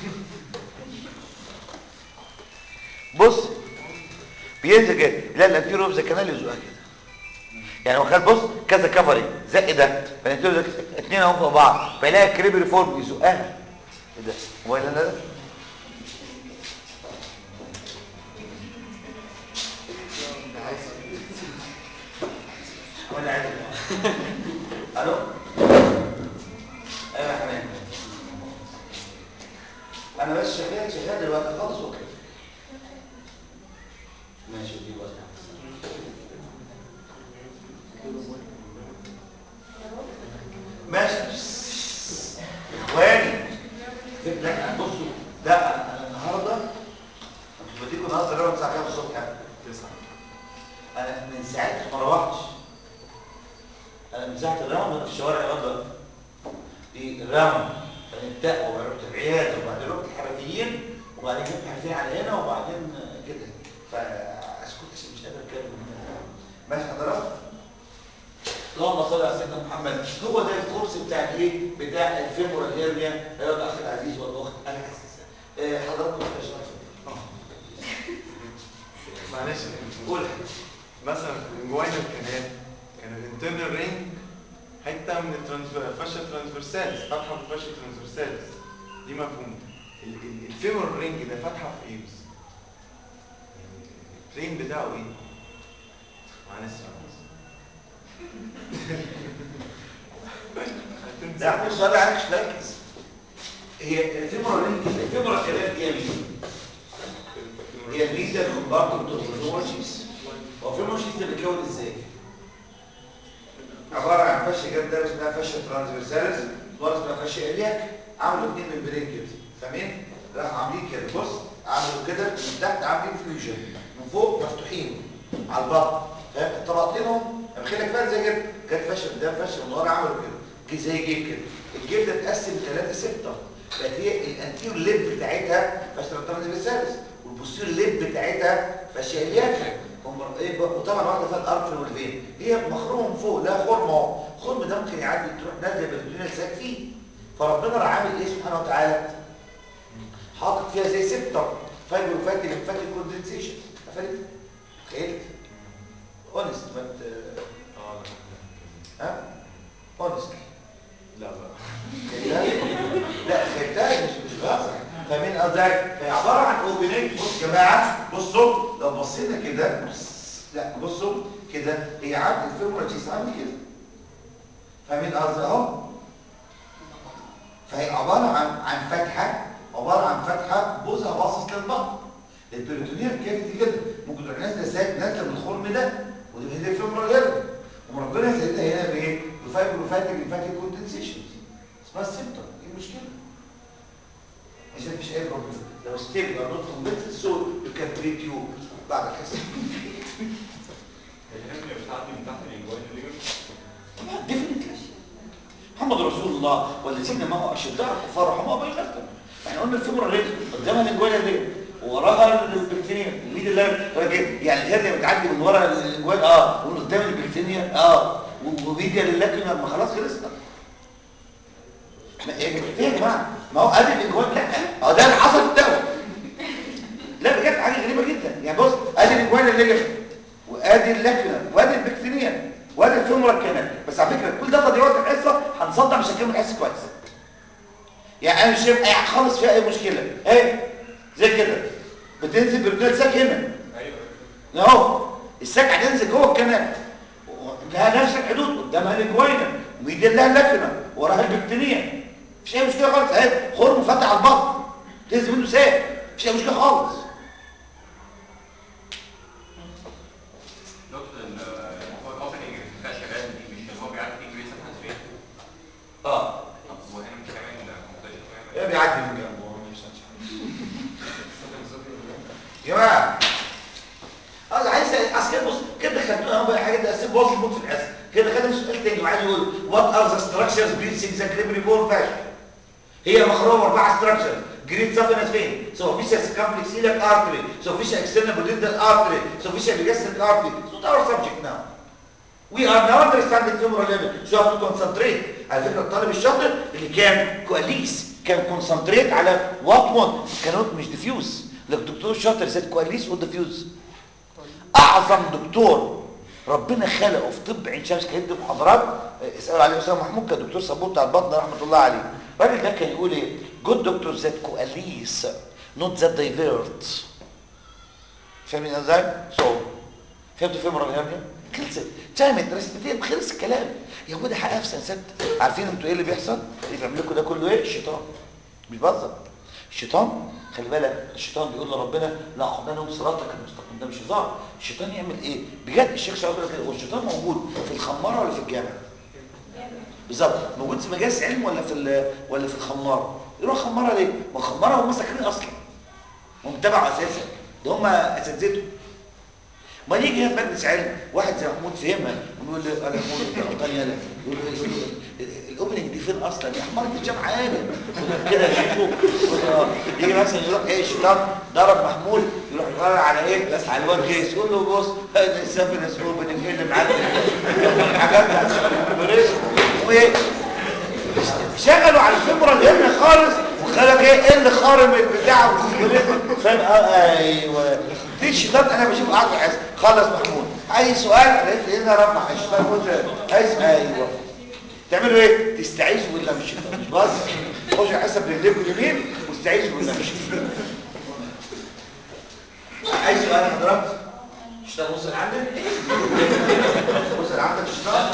بص بينزل كده لا الانتيرو اوف ذا كانال يزقها كده يعني هو خد بص كذا كفري زق ده فالانتيرو زق اثنين اهو فوق بعض فيلاقي الكريب ريفورم يزقها ايه ده هو ايه اللي انا ده الو ايوه يا حنان انا بس شغال شغال دلوقتي خالص وكده ماشي دي وقت ماشي اخواني لا بصوا ده انا أنا النهارده كنت بديكم النهارده الراوند الساعه كام الصبح؟ 9 انا من ساعتها ما روحتش انا من ساعه الراوند وانا في الشوارع لغايه دلوقتي دي الراوند بعدين التقوى وبعدين رحت العياده وبعدين رحت الحرفيين وبعدين جبت الحرفيين على هنا وبعدين كده فاسكت عشان مش قادر اتكلم ماشي حضرتك اللهم صل على سيدنا محمد هو ده الكورس بتاع الايه بتاع الفيمورال هيرنيا ايها الاخ العزيز والاخت انا حاسس آه، حضراتكم يا شباب
معلش
قول
مثلا الانجوينال كانال كان الانترنال رينج حته من الفاشا ترانسفيرساليس فتحه في الفاشا ترانسفيرساليس دي مفهومه ال- ال- الفيمور رينج ده فاتحه في ايه بس؟ يعني البلين بتاعه ايه؟ معلش
لا اعمل السؤال عليك مش تركز هي الفيمورال لينك الفيمورال كلام هي مين؟ هي الميديا كومبارتمنت اوف الفيمورشيس هو الفيمورشيس ده بيتكون ازاي؟ عباره عن فشه جدا اسمها فشه ترانسفيرساليس ولا اسمها فشه الياك عملوا اثنين من برين كده فاهمين؟ راح عاملين كده بص عملوا كده من تحت عاملين فيوجن من فوق مفتوحين على البطن فاهم طبقتينهم الخلق فات زي كده كانت فشه قدام فشه من ورا عملوا كده جه زي جيب كده الجيب ده اتقسم ثلاثه سته بقت هي الانتيور ليب بتاعتها فشه ترانسفيرساليس والبوستير ليب بتاعتها فشه الياك هم ايه بقى- وطبعا واحده فيها الارتر والفين هي مخرومه من فوق لا خرم اهو خرم ده ممكن يعدي تروح نازله بالدنيا ساك فيه فربنا راح عامل ايه سبحانه وتعالى حاطط فيها زي سبتر فايبر فاتي فاتي كوندنسيشن قفلت تخيلت اونست ما ت-
اه
ها اونست
لا بقى
لا خدتها مش مش بهزر فاهمين قصدي هي عباره عن اوبننج بص يا جماعه بصوا لو بصينا كده لا بصوا كده هي عامل الفيمورال تشيز عامل كده فاهمين قصدي اهو فهي عباره عن عن فتحه عباره عن فتحه بوزها باصص للبطن البريتونيال كافيتي كده ممكن تروح نازله ساك نازله من الخرم ده ودي هي الفيمورال هيرن وربنا سيدنا هنا بايه؟ بفايبروفاتيك ليمفاتيك كوندنسيشن اسمها السيمتوم ايه المشكله؟ عشان مش عيب ربنا لو ستيبل او نوت كومبليت سو يو كان تريت يو بعد الحصه
الهرنيا بتعدي من تحت الانجوين ليجمنت
طبعا ديفنتلي محمد رسول الله والذين معه اشداء الكفار رحمه بين الاختم يعني قلنا الفيمور ريد قدامها الانجوين ليه ووراها البكتيريا الميد اللي راجل يعني الهرنيا بتعدي من ورا الانجوين اه ومن قدام البكتيريا اه وميديا للاكيوم ما خلاص خلصنا ما هي كده يا جماعه ما هو ادي الانجوين لا اه ده اللي حصل في الدواء لا بجد حاجه غريبه جدا يعني بص ادي الانجوين الليجمنت وادي اللاكيوم وادي البكتيريا وادي الفيمورال كانال بس على فكره كل ده تضييعات الحصه هنصدق مش هنكمل الحصه كويس يعني انا مش شايف اي خالص فيها اي مشكله اهي زي كده بتنزل بريتونيال ساك هنا
ايوه
اهو الساك هتنزل جوه الكنال لها نفس الحدود قدامها الجوينه وميديا لها اللكنه وراها البكتيريا مفيش اي مشكله خالص اهي خرم فتح على البطن تنزل منه ساك مفيش اي مشكله خالص
دكتور ال- هو الاوبننج اللي فيها شباب دي مش اللي هو بيعدي فيه جريس ترانسفير
اه
طب هو هنا مش هيعمل كومبليشن
ايه بيعدي من جنبه هو مش يا جماعه انا عايز اصل كده بص كده خدتوها اهو بقى حاجه ده اسيب واصل موت في الحصه كده خدنا سؤال تاني وعايز يقول وات ار ذا ستراكشرز بريسنج ذا كريبريفور فاشن هي مخرومه اربعه ستراكشر جريد سافينس فين سوفيشال كومبلكس ايلك ارتري سوفيشال اكسترنال بوديدال ارتري سوفيشال بيجاستريك ارتري سو اور سبجكت ناو We are now understanding femoral level so you have to concentrate على فكرة الطالب الشاطر اللي كان كواليس كان كونسنتريت على وات وات كانوا مش ديفيوز الدكتور الشاطر زاد كواليس وديفيوز اعظم دكتور ربنا خلقه في طب عين شمس كان يدي محاضرات اسالوا عليه اسامه محمود كان دكتور صبور بتاع البطن رحمه الله عليه الراجل ده كان يقول ايه جود دكتور ذات كواليس نوت ذات دايفيرت فاهمين ازاي؟ سو فهمتوا فيمورال هيرنيا؟ خلصت فهمت رسمتين خلص الكلام يا ابو ده حقها في سنه سته عارفين انتوا ايه اللي بيحصل اللي بيعمل لكم ده كله ايه الشيطان مش بهزر الشيطان خلي بالك الشيطان بيقول لربنا لا اقعدنهم صراطك المستقيم ده مش هزار الشيطان يعمل ايه بجد الشيخ شعب يقول كده هو الشيطان موجود في الخماره ولا في الجامع بالظبط موجود في مجالس علم ولا في ال- ولا في الخماره يروح خماره ليه ما الخماره هم ساكنين اصلا هم تبعوا اساسا ده هم اساتذته ما يجي هنا في مجلس علم واحد زي محمود فهمها ويقول له انا محمود انت غلطان يالا يقول له يقول له الاوبننج دي فين اصلا يا حمار دي جامعه عالم كده يشوفه آه. يجي مثلا يروح ايه الشيطان ضرب محمود يروح يقرر على ايه على الواد كيس يقول له بص هذا السفنس اوبننج ايه اللي معدي حاجات بريس وايه شغلوا على الفبره الهمه خالص وخلك ايه ايه اللي خارم البتاع فاهم آه، ايوه دي الشيطان انا بشوفه قاعد بحس خلص محمود اي سؤال لقيت هنا رفع الشيطان قلت عايز ايوه تعملوا ايه تستعيذوا بالله من الشيطان مش بس خشوا حسب رجليكم اليمين واستعيذوا بالله من الشيطان اي سؤال يا حضرتك الشيطان وصل عندك وصل عندك الشيطان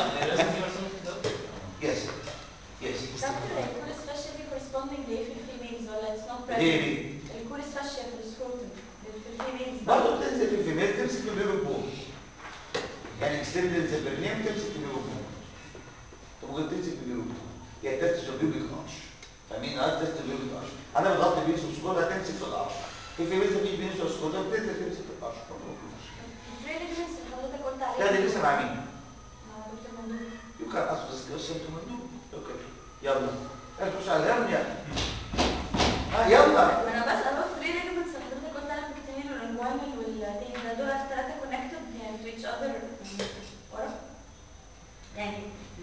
يس يس
Doctor, الكورس فاشيا دي corresponding لإيه في الفيميلز ولا it's not present؟
ليه ليه
الكورس فاشيا في السكروتم في الفيميلز
برضه بتنزل في الفيميل تمسك البيبي بول يعني اكستند الزبرنيم تمسك البيبي بول طب ممكن تمسك البيبي بول يعني تفتش البيبي قاش فاهمين اه تفتش البيبي قاش انا بضغط بيس وسكوت هتمسك في القاش في الفيميل مفيش بيس وسكوت بتنزل تمسك في القاش
الفري ليجمنتس اللي حضرتك قلت عليها
لا دي لسه مع مين؟
مع دكتور مندوب
يو كان اصل ديسكشن تو مندوب اوكي يلا اخش على الهرم يلا اه يلا
ما انا بسأل هو الفري ليجمنتس اللي حضرتك قلت عليها الكتينيل والانجوانال والتاني ده دول الثلاثة كونكتد يعني to each other ورا يعني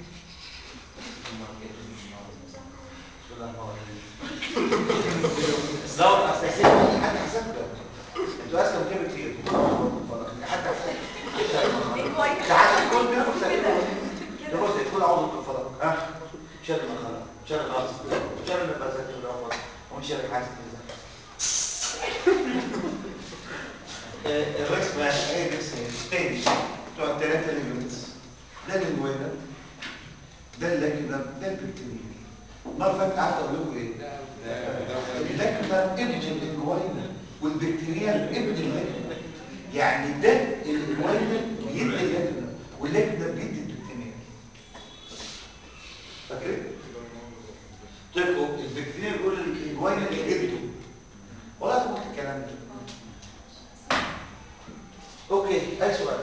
بسم الله الرحمن الرحيم لا اصل حسين حد حسبك انتوا اصلا كده كتير حد حسبك ده حد يكون كده ده بص يكون عضو من فضلك ها شر ما خلق شر غاص شر ما بزت في العفو ومن شر حاسد الرسمة ايه الرسمة تاني بتوع الثلاثة ليجمنتس ده الانجوينا ده اللاكيولا ده البكتيريا المرة اللي فاتت قعدت اقول لكم ايه؟ اللاكيولا ابن الانجوينا والبكتيريا ابن اللاكيولا يعني ده الانجوينا بيدي اللاكيولا واللاكيولا بيدي البكتيريا فاكرين؟ تلقوا البكتيريا بيقول الانجوينا اللي جبته ولا تقول الكلام ده اوكي اي سؤال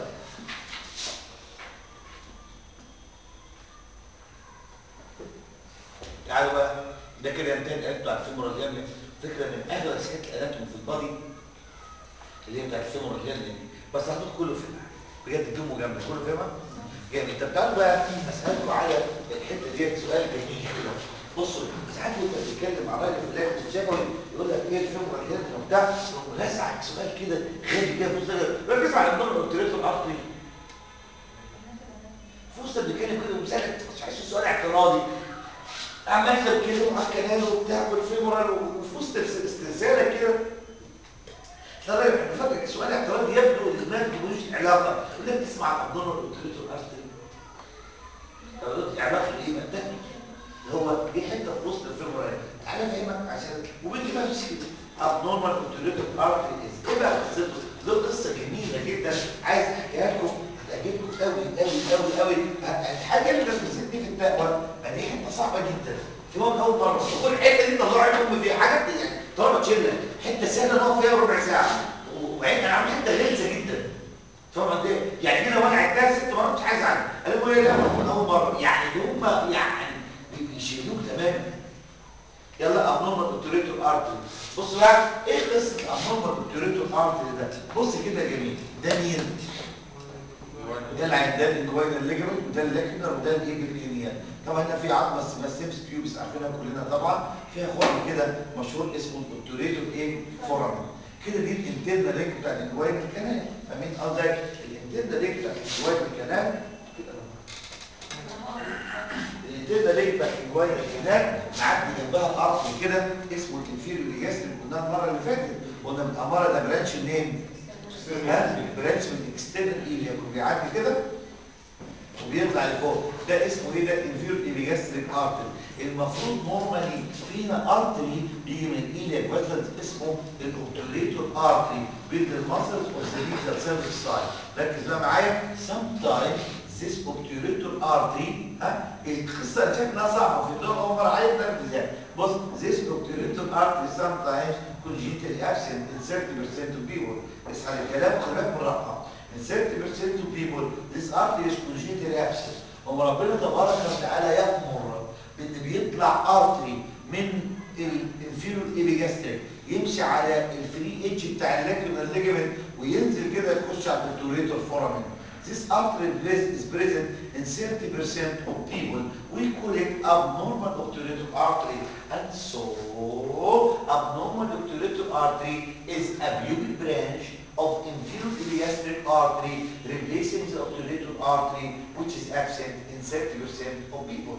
تعالوا بقى ده كده ينتهي الآلات بتاع الفيمورال هيرنيا فكرة من أغلى حاجات الآلاتهم في البادي اللي هي بتاع الفيمورال هيرنيا دي بس هحط كله فيها بجد دمه جامد كله فاهمها جامد طب تعالوا بقى اسالكم على الحته ديت سؤال جميل كده بصوا ساعات وانت بتتكلم مع راجل في الاخر الشفوي يقول لك ايه الفيمورال هيرنيا وبتاع ولسعك سؤال كده غالي كده بص كده ركز على النور الاوتريتور الارضي في وسط بنتكلم كده ومسالك مش عايز سؤال اعتراضي عمال تتكلم على الكنال وبتاع والفيمورال وفي وسط استرسالك كده ترى انا فاكر سؤال اعتراضي يبدو ان ما ملوش علاقه ولا بتسمع عن الضرر والاوتوريتور ارتري قلت علاقه ايه ما ده اللي هو دي حته في وسط الفيمورال تعالى افهمك عشان وبنتي ما فيش كده abnormal اوتوريتور ارتري ايه بقى قصته له قصه جميله جدا عايز احكيها لكم هتعجبكم قوي قوي قوي قوي الحاجه اللي بتمسكني في التقوى ما دي حته صعبه جدا في يوم اول مره وكل الحته دي طلعوا عينهم في حاجات يعني طالما تشيلها حته سهله نقف فيها ربع ساعه وبعدين انا عامل حته غلسه جدا فاهم قد ايه؟ يعني كده وانا عدتها ست مرات مش عايز عنها قالوا ايه لا من اول مره يعني هم يعني بيشيلوك تماما يلا ابنورمال اوتوريتور ارتري بص بقى ايه قصه الابنورمال اوتوريتور ارتري ده بص كده يا جميل ده مين ده العين ده الجوين الليجمنت وده اللاكينر وده الايبيكلينيال طبعا هنا في عظمه اسمها سيمس بيوبس عارفينها كلنا طبعا فيها خرم كده مشهور اسمه الاوتوريتور ايه فورم كده دي الانترنال رينج بتاع الجوين الكنال فاهمين قصدي الانترنال رينج بتاع الجوين الكنال كده الانترنال رينج بتاع الجوين الكنال معدي جنبها ارض كده اسمه الانفيريور ريجستر قلناه المره اللي فاتت قلنا من اماره ده برانش منين؟ برانش من اكسترنال ايليا بيعدي كده وبيطلع لفوق ده اسمه ايه ده انفيرو ايبيجاستريك ارتري المفروض نورمالي فينا ارتري بيجي من الايلياك فاسلز اسمه الاوبتوريتور ارتري بين المسلز اوف ذا ليكال سيرفيس سايد ركز بقى معايا sometimes this obturator artery ها القصه اللي شايف انها صعبه في الدور اول مره عليك ده ازاي بص this obturator artery sometimes congenitally absent in 30% of people اسحب الكلام وخلي بالك من الرقم in 30% of people this artery is congenitally absent هو ربنا تبارك وتعالى يأمر بان بيطلع ارتري من الانفيرور ايبيجاستريك يمشي على الفري ايدج بتاع اللاكريمال ليجمنت وينزل كده يخش على الدكتوريتور فورامين This artery is present in 30% of people. We call it abnormal obturator artery. And so, abnormal obturator artery is a pupil branch of inferior iliastric artery replacing the obturator artery which is absent in 30% of people.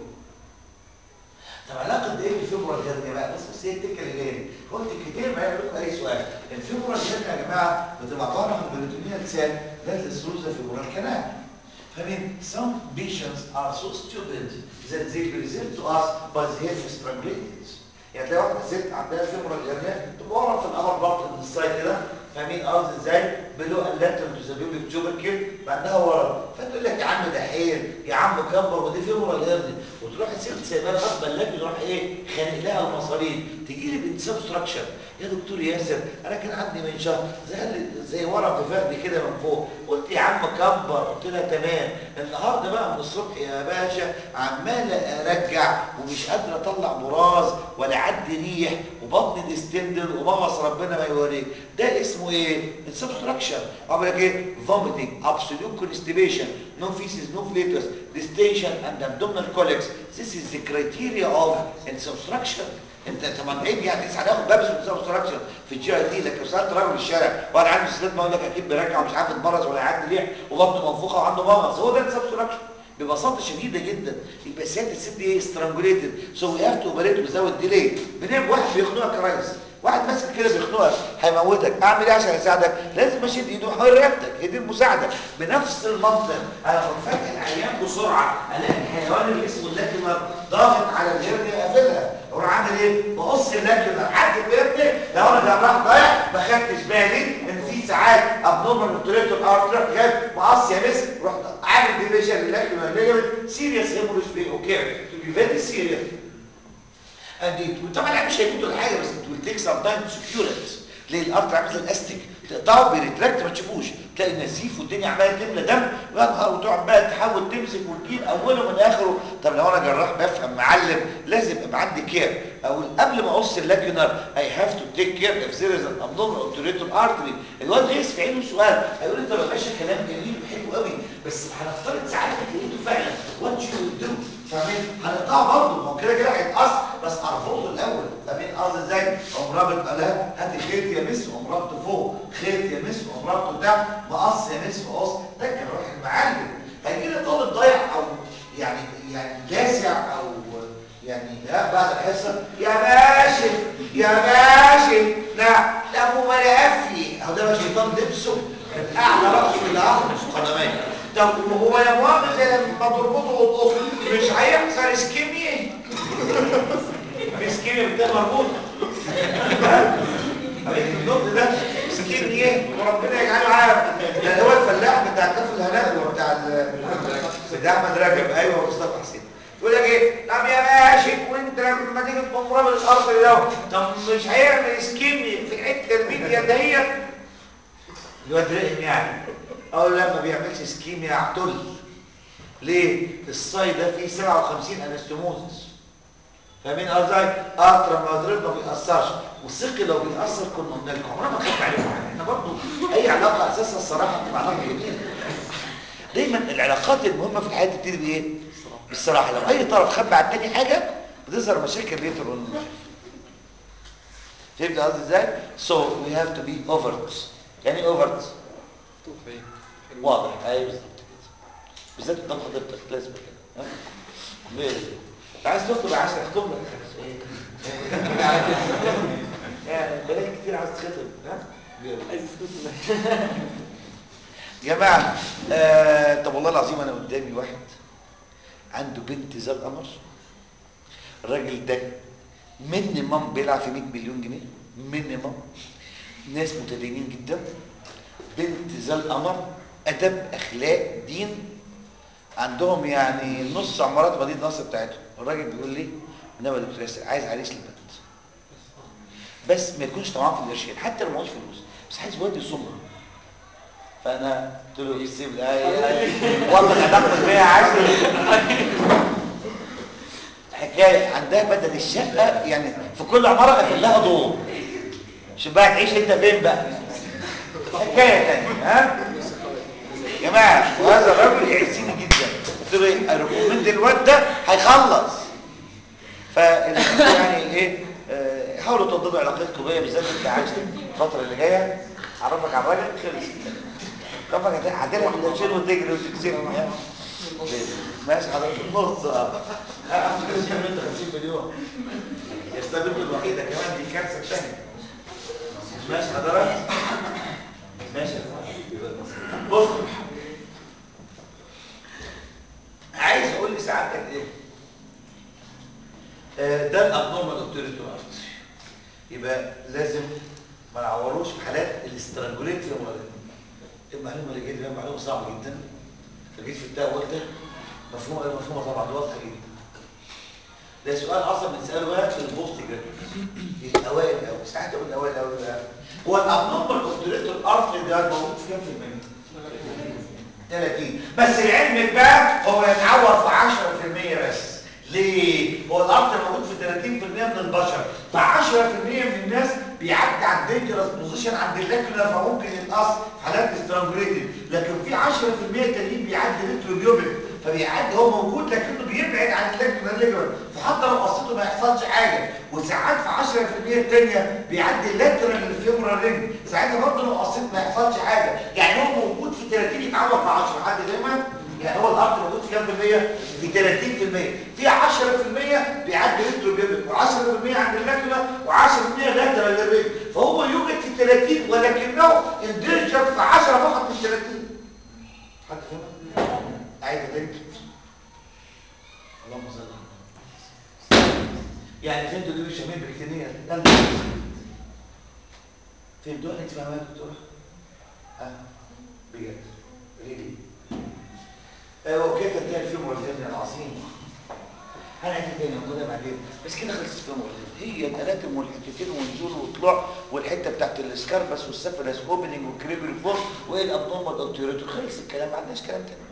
طب علاقه ده ايه بالفيبرال هيرنيا بقى بص بص هي التكه اللي جايه دي قلت كتير ما يقول لكم اي سؤال الفيبرال هيرنيا يا جماعه بتبقى عباره عن بريتونيال سيل that is through the femoral canal I mean, some patients are so stupid that they present to us but they have strangulated. يعني تلاقي واحده ست عندها فيمورال هيرنيا تبقى ورا في الابر بارت من السايد كده فاهمين قصدي ازاي؟ بلو اللاتر تزابيبك توبركل بعدها ورا فتقول لك يا عم ده حيل يا عم كبر ودي فيمورال هيرنيا وتروح الست سايباها لغايه ما اللاك يروح ايه خانق لها المصارين تجي لي بنت سبستراكشن يا دكتور ياسر انا كان عندي من شهر زي زي ورق في فخدي كده من فوق قلت يا عم كبر قلت لها تمام النهارده بقى من الصبح يا باشا عمال ارجع ومش قادر اطلع براز ولا عدي ريح وبطني ديستندل ومغص ربنا ما يوريك ده اسمه ايه السبستراكشن عمل لك ايه فوميتنج ابسولوت كونستيبيشن no feces no flatus distension and abdominal colics this is the criteria of substruction انت طبعا عيب يعني تسعى ناخد بابس من سبستراكشن في الجي اي دي لكن لو سالت راجل الشارع وانا عندي سلات بقول لك اكيد بيرجع ومش عارف يتبرز ولا يعدي ريح وبطنه منفوخه وعنده مغص هو ده السبستراكشن ببساطه شديده جدا يبقى سياده الست دي سترانجوليتد سو وي هاف تو اوبريت ويزاوت ديلي بنعمل واحد بيخنقك كرايس واحد ماسك كده بيخنقك هيموتك اعمل ايه عشان اساعدك لازم اشد ايده حوالين رقبتك هي دي المساعده بنفس المنطق انا بفتح العيان بسرعه الاقي الحيوان اللي اسمه اللاكيمر ضاغط على الهرنيا قافلها اروح عامل ايه بقص اللاكيمر عدي بابني لو انا جراح ضايع ما خدتش بالي ان في ساعات ابنورمال اوبتريتور ارتر جاي مقص يا مس رحت عامل ديفيجن للاكيمر ليجمنت سيريس هيموريج بي اوكي تو بي فيري سيريس طبعا مش هيموتوا ولا حاجه بس it will take some time to secure it تلاقي الارض عامل زي الاستيك تقطعه بيريتراكت ما تشوفوش تلاقي نزيف والدنيا عماله تملى دم ويا نهار وتقعد بقى تحاول تمسك وتجيب اوله من اخره طب لو انا جراح بفهم معلم لازم يبقى عندي كير اقول قبل ما اقص اللاكيونر اي هاف تو تيك كير اف ذير از ان ابنورمال اوبتوريتور ارتري الواد غيث في عينه سؤال هيقول لي طب يا باشا كلام جميل وحلو قوي بس هنفترض ساعات لقيته فعلا وات يو ويل دو فاهمين هنقطعه برضه ما هو كده كده هيتقص بس ارفضه الاول فاهمين قصدي ازاي قوم رابط قالها هات خيط يا مس قوم رابطه فوق خيط يا مس قوم رابطه تحت مقص يا مس مقص ده كان راح المعلم هيجي لي طالب ضايع او يعني يعني لاسع او يعني لا بعد الحصه يا باشا يا باشا لا لا ابو ملافي اهو ده شيطان لبسه من اعلى راسه لاخر قدميه طب هو يا مؤاخذه لما تربطه وتقص مش هيحصل اسكيميا في اسكيميا بتبقى مربوطه عرفت النقط ده اسكيميا وربنا يجعله عارف ده هو الفلاح بتاع كف الهناء اللي هو بتاع بتاع احمد رجب ايوه مصطفى حسين يقول لك ايه طب يا باشا وانت لما تيجي تقوم رابط الارض ده طب مش هيعمل اسكيميا في الحته الميديا دهيت الواد رقم يعني اقول لا ما بيعملش اسكيميا اعتل ليه الصاي ده فيه 57 انستموزس فاهمين قصدي قطر لما يضرب ما بيأثرش والثقل لو بيأثر كنا قلنا لكم عمرنا ما خدت عليكم احنا برضه اي علاقه اساسها الصراحه بتبقى علاقه جميله دايما العلاقات المهمه في الحياه تبتدي بايه بالصراحه لو اي طرف خبى على الثاني حاجه بتظهر مشاكل ريتر والنشر فهمت قصدي ازاي so we have to be overt يعني ايه overt واضح ايوه بالظبط كده بالذات قدام حضرتك لازم كده ها ليه عايز تخطب عايز تخطب لك يعني بلاقي كتير عايز تخطب ها
عايز تخطب
جماعه آه طب والله العظيم انا قدامي واحد عنده بنت زي القمر الراجل ده مينيمم بيلعب في 100 مليون جنيه مينيمم ناس متدينين جدا بنت زي القمر ادب اخلاق دين عندهم يعني نص عمارات مدينه نصر بتاعتهم الراجل بيقول لي انما يا دكتور ياسر عايز عريس للبنت بس ما يكونش طمعان في القرشين حتى لو معهوش فلوس بس عايز واد يصومها فانا قلت له سيب لي والله انا باخد بيها عشر حكايه عندها بدل الشقه يعني في كل عماره قافل لها دور عشان بقى تعيش انت فين بقى حكايه تانية ها يا جماعه وهذا الراجل يعزني جدا قلت له ايه الريكومند الواد ده هيخلص ف يعني ايه آه، حاولوا توضبوا علاقتكم بيا بالذات انت عايش الفتره اللي جايه اعرفك على الراجل خلص رفعك هتلعب القرشين وتجري وتكسبني ها؟ ماشي حضرتك نص ها مش كده انت 50 مليون يستبد الوحيده كمان دي كارثه ثانيه ماشي حضرتك ماشي بص عايز اقول لسعادتك ايه آه، ده الابنورمال اوبتوريتو يبقى لازم ما نعوروش في حالات الاسترانجوليت في المولد المعلومه اللي جايه دي معلومه صعبه جدا فجيت في التاء وقلت مفهومه غير مفهومه طبعا دي واضحه جدا ده سؤال اصلا بنساله بقى في البوست جراديويت الاوائل او ساعات اقول الاوائل او هو الابنورمال اوبتوريتو الارث ده موجود في كام في المية؟ 30 بس لعلمك بقى هو يتعور في 10% بس ليه؟ هو الارض موجود في 30% من البشر ف 10% من الناس بيعدي على الدينجرس بوزيشن عند اللاكولا فممكن يتقص في حالات استرانجوليتد لكن في 10% تانيين بيعدي ريتروبيوبيك فبيعدي هو موجود لكنه بيبعد عن اللاكولا ليجر فحتى لو قصيته ما يحصلش حاجه وساعات في 10% الثانيه بيعدي اللاترال الفيمورال رينج ساعتها برضه لو قصيت ما يحصلش حاجه يعني هو موجود في 30 يتعور في 10 حد دايما يعني هو الارض موجود في كام في المية؟ في 30% في 10% بيعدي ريتروبيوبيك و10% عند اللاكولا و10% لاترال للرينج فهو يوجد في 30 ولكنه اندرجت في 10 فقط من 30 حد فاهم؟ عايز تاني اللهم صل على النبي. يعني فهمتوا دي شمال بريتانيا يلا فهمتوها انت فاهمها يا دكتوره ها بجد ريلي وكيف انتهى الفيلم والفيلم العظيم هنعيد تاني ونقولها بعدين بس كده خلصت الفيلم والفيلم هي الاناتوم والحتتين والنزول والطلوع والحته بتاعت السكاربس والسفلس اوبننج والكريبل فور وايه الابنورمال اوبتيوريتو خلص الكلام ما عندناش كلام تاني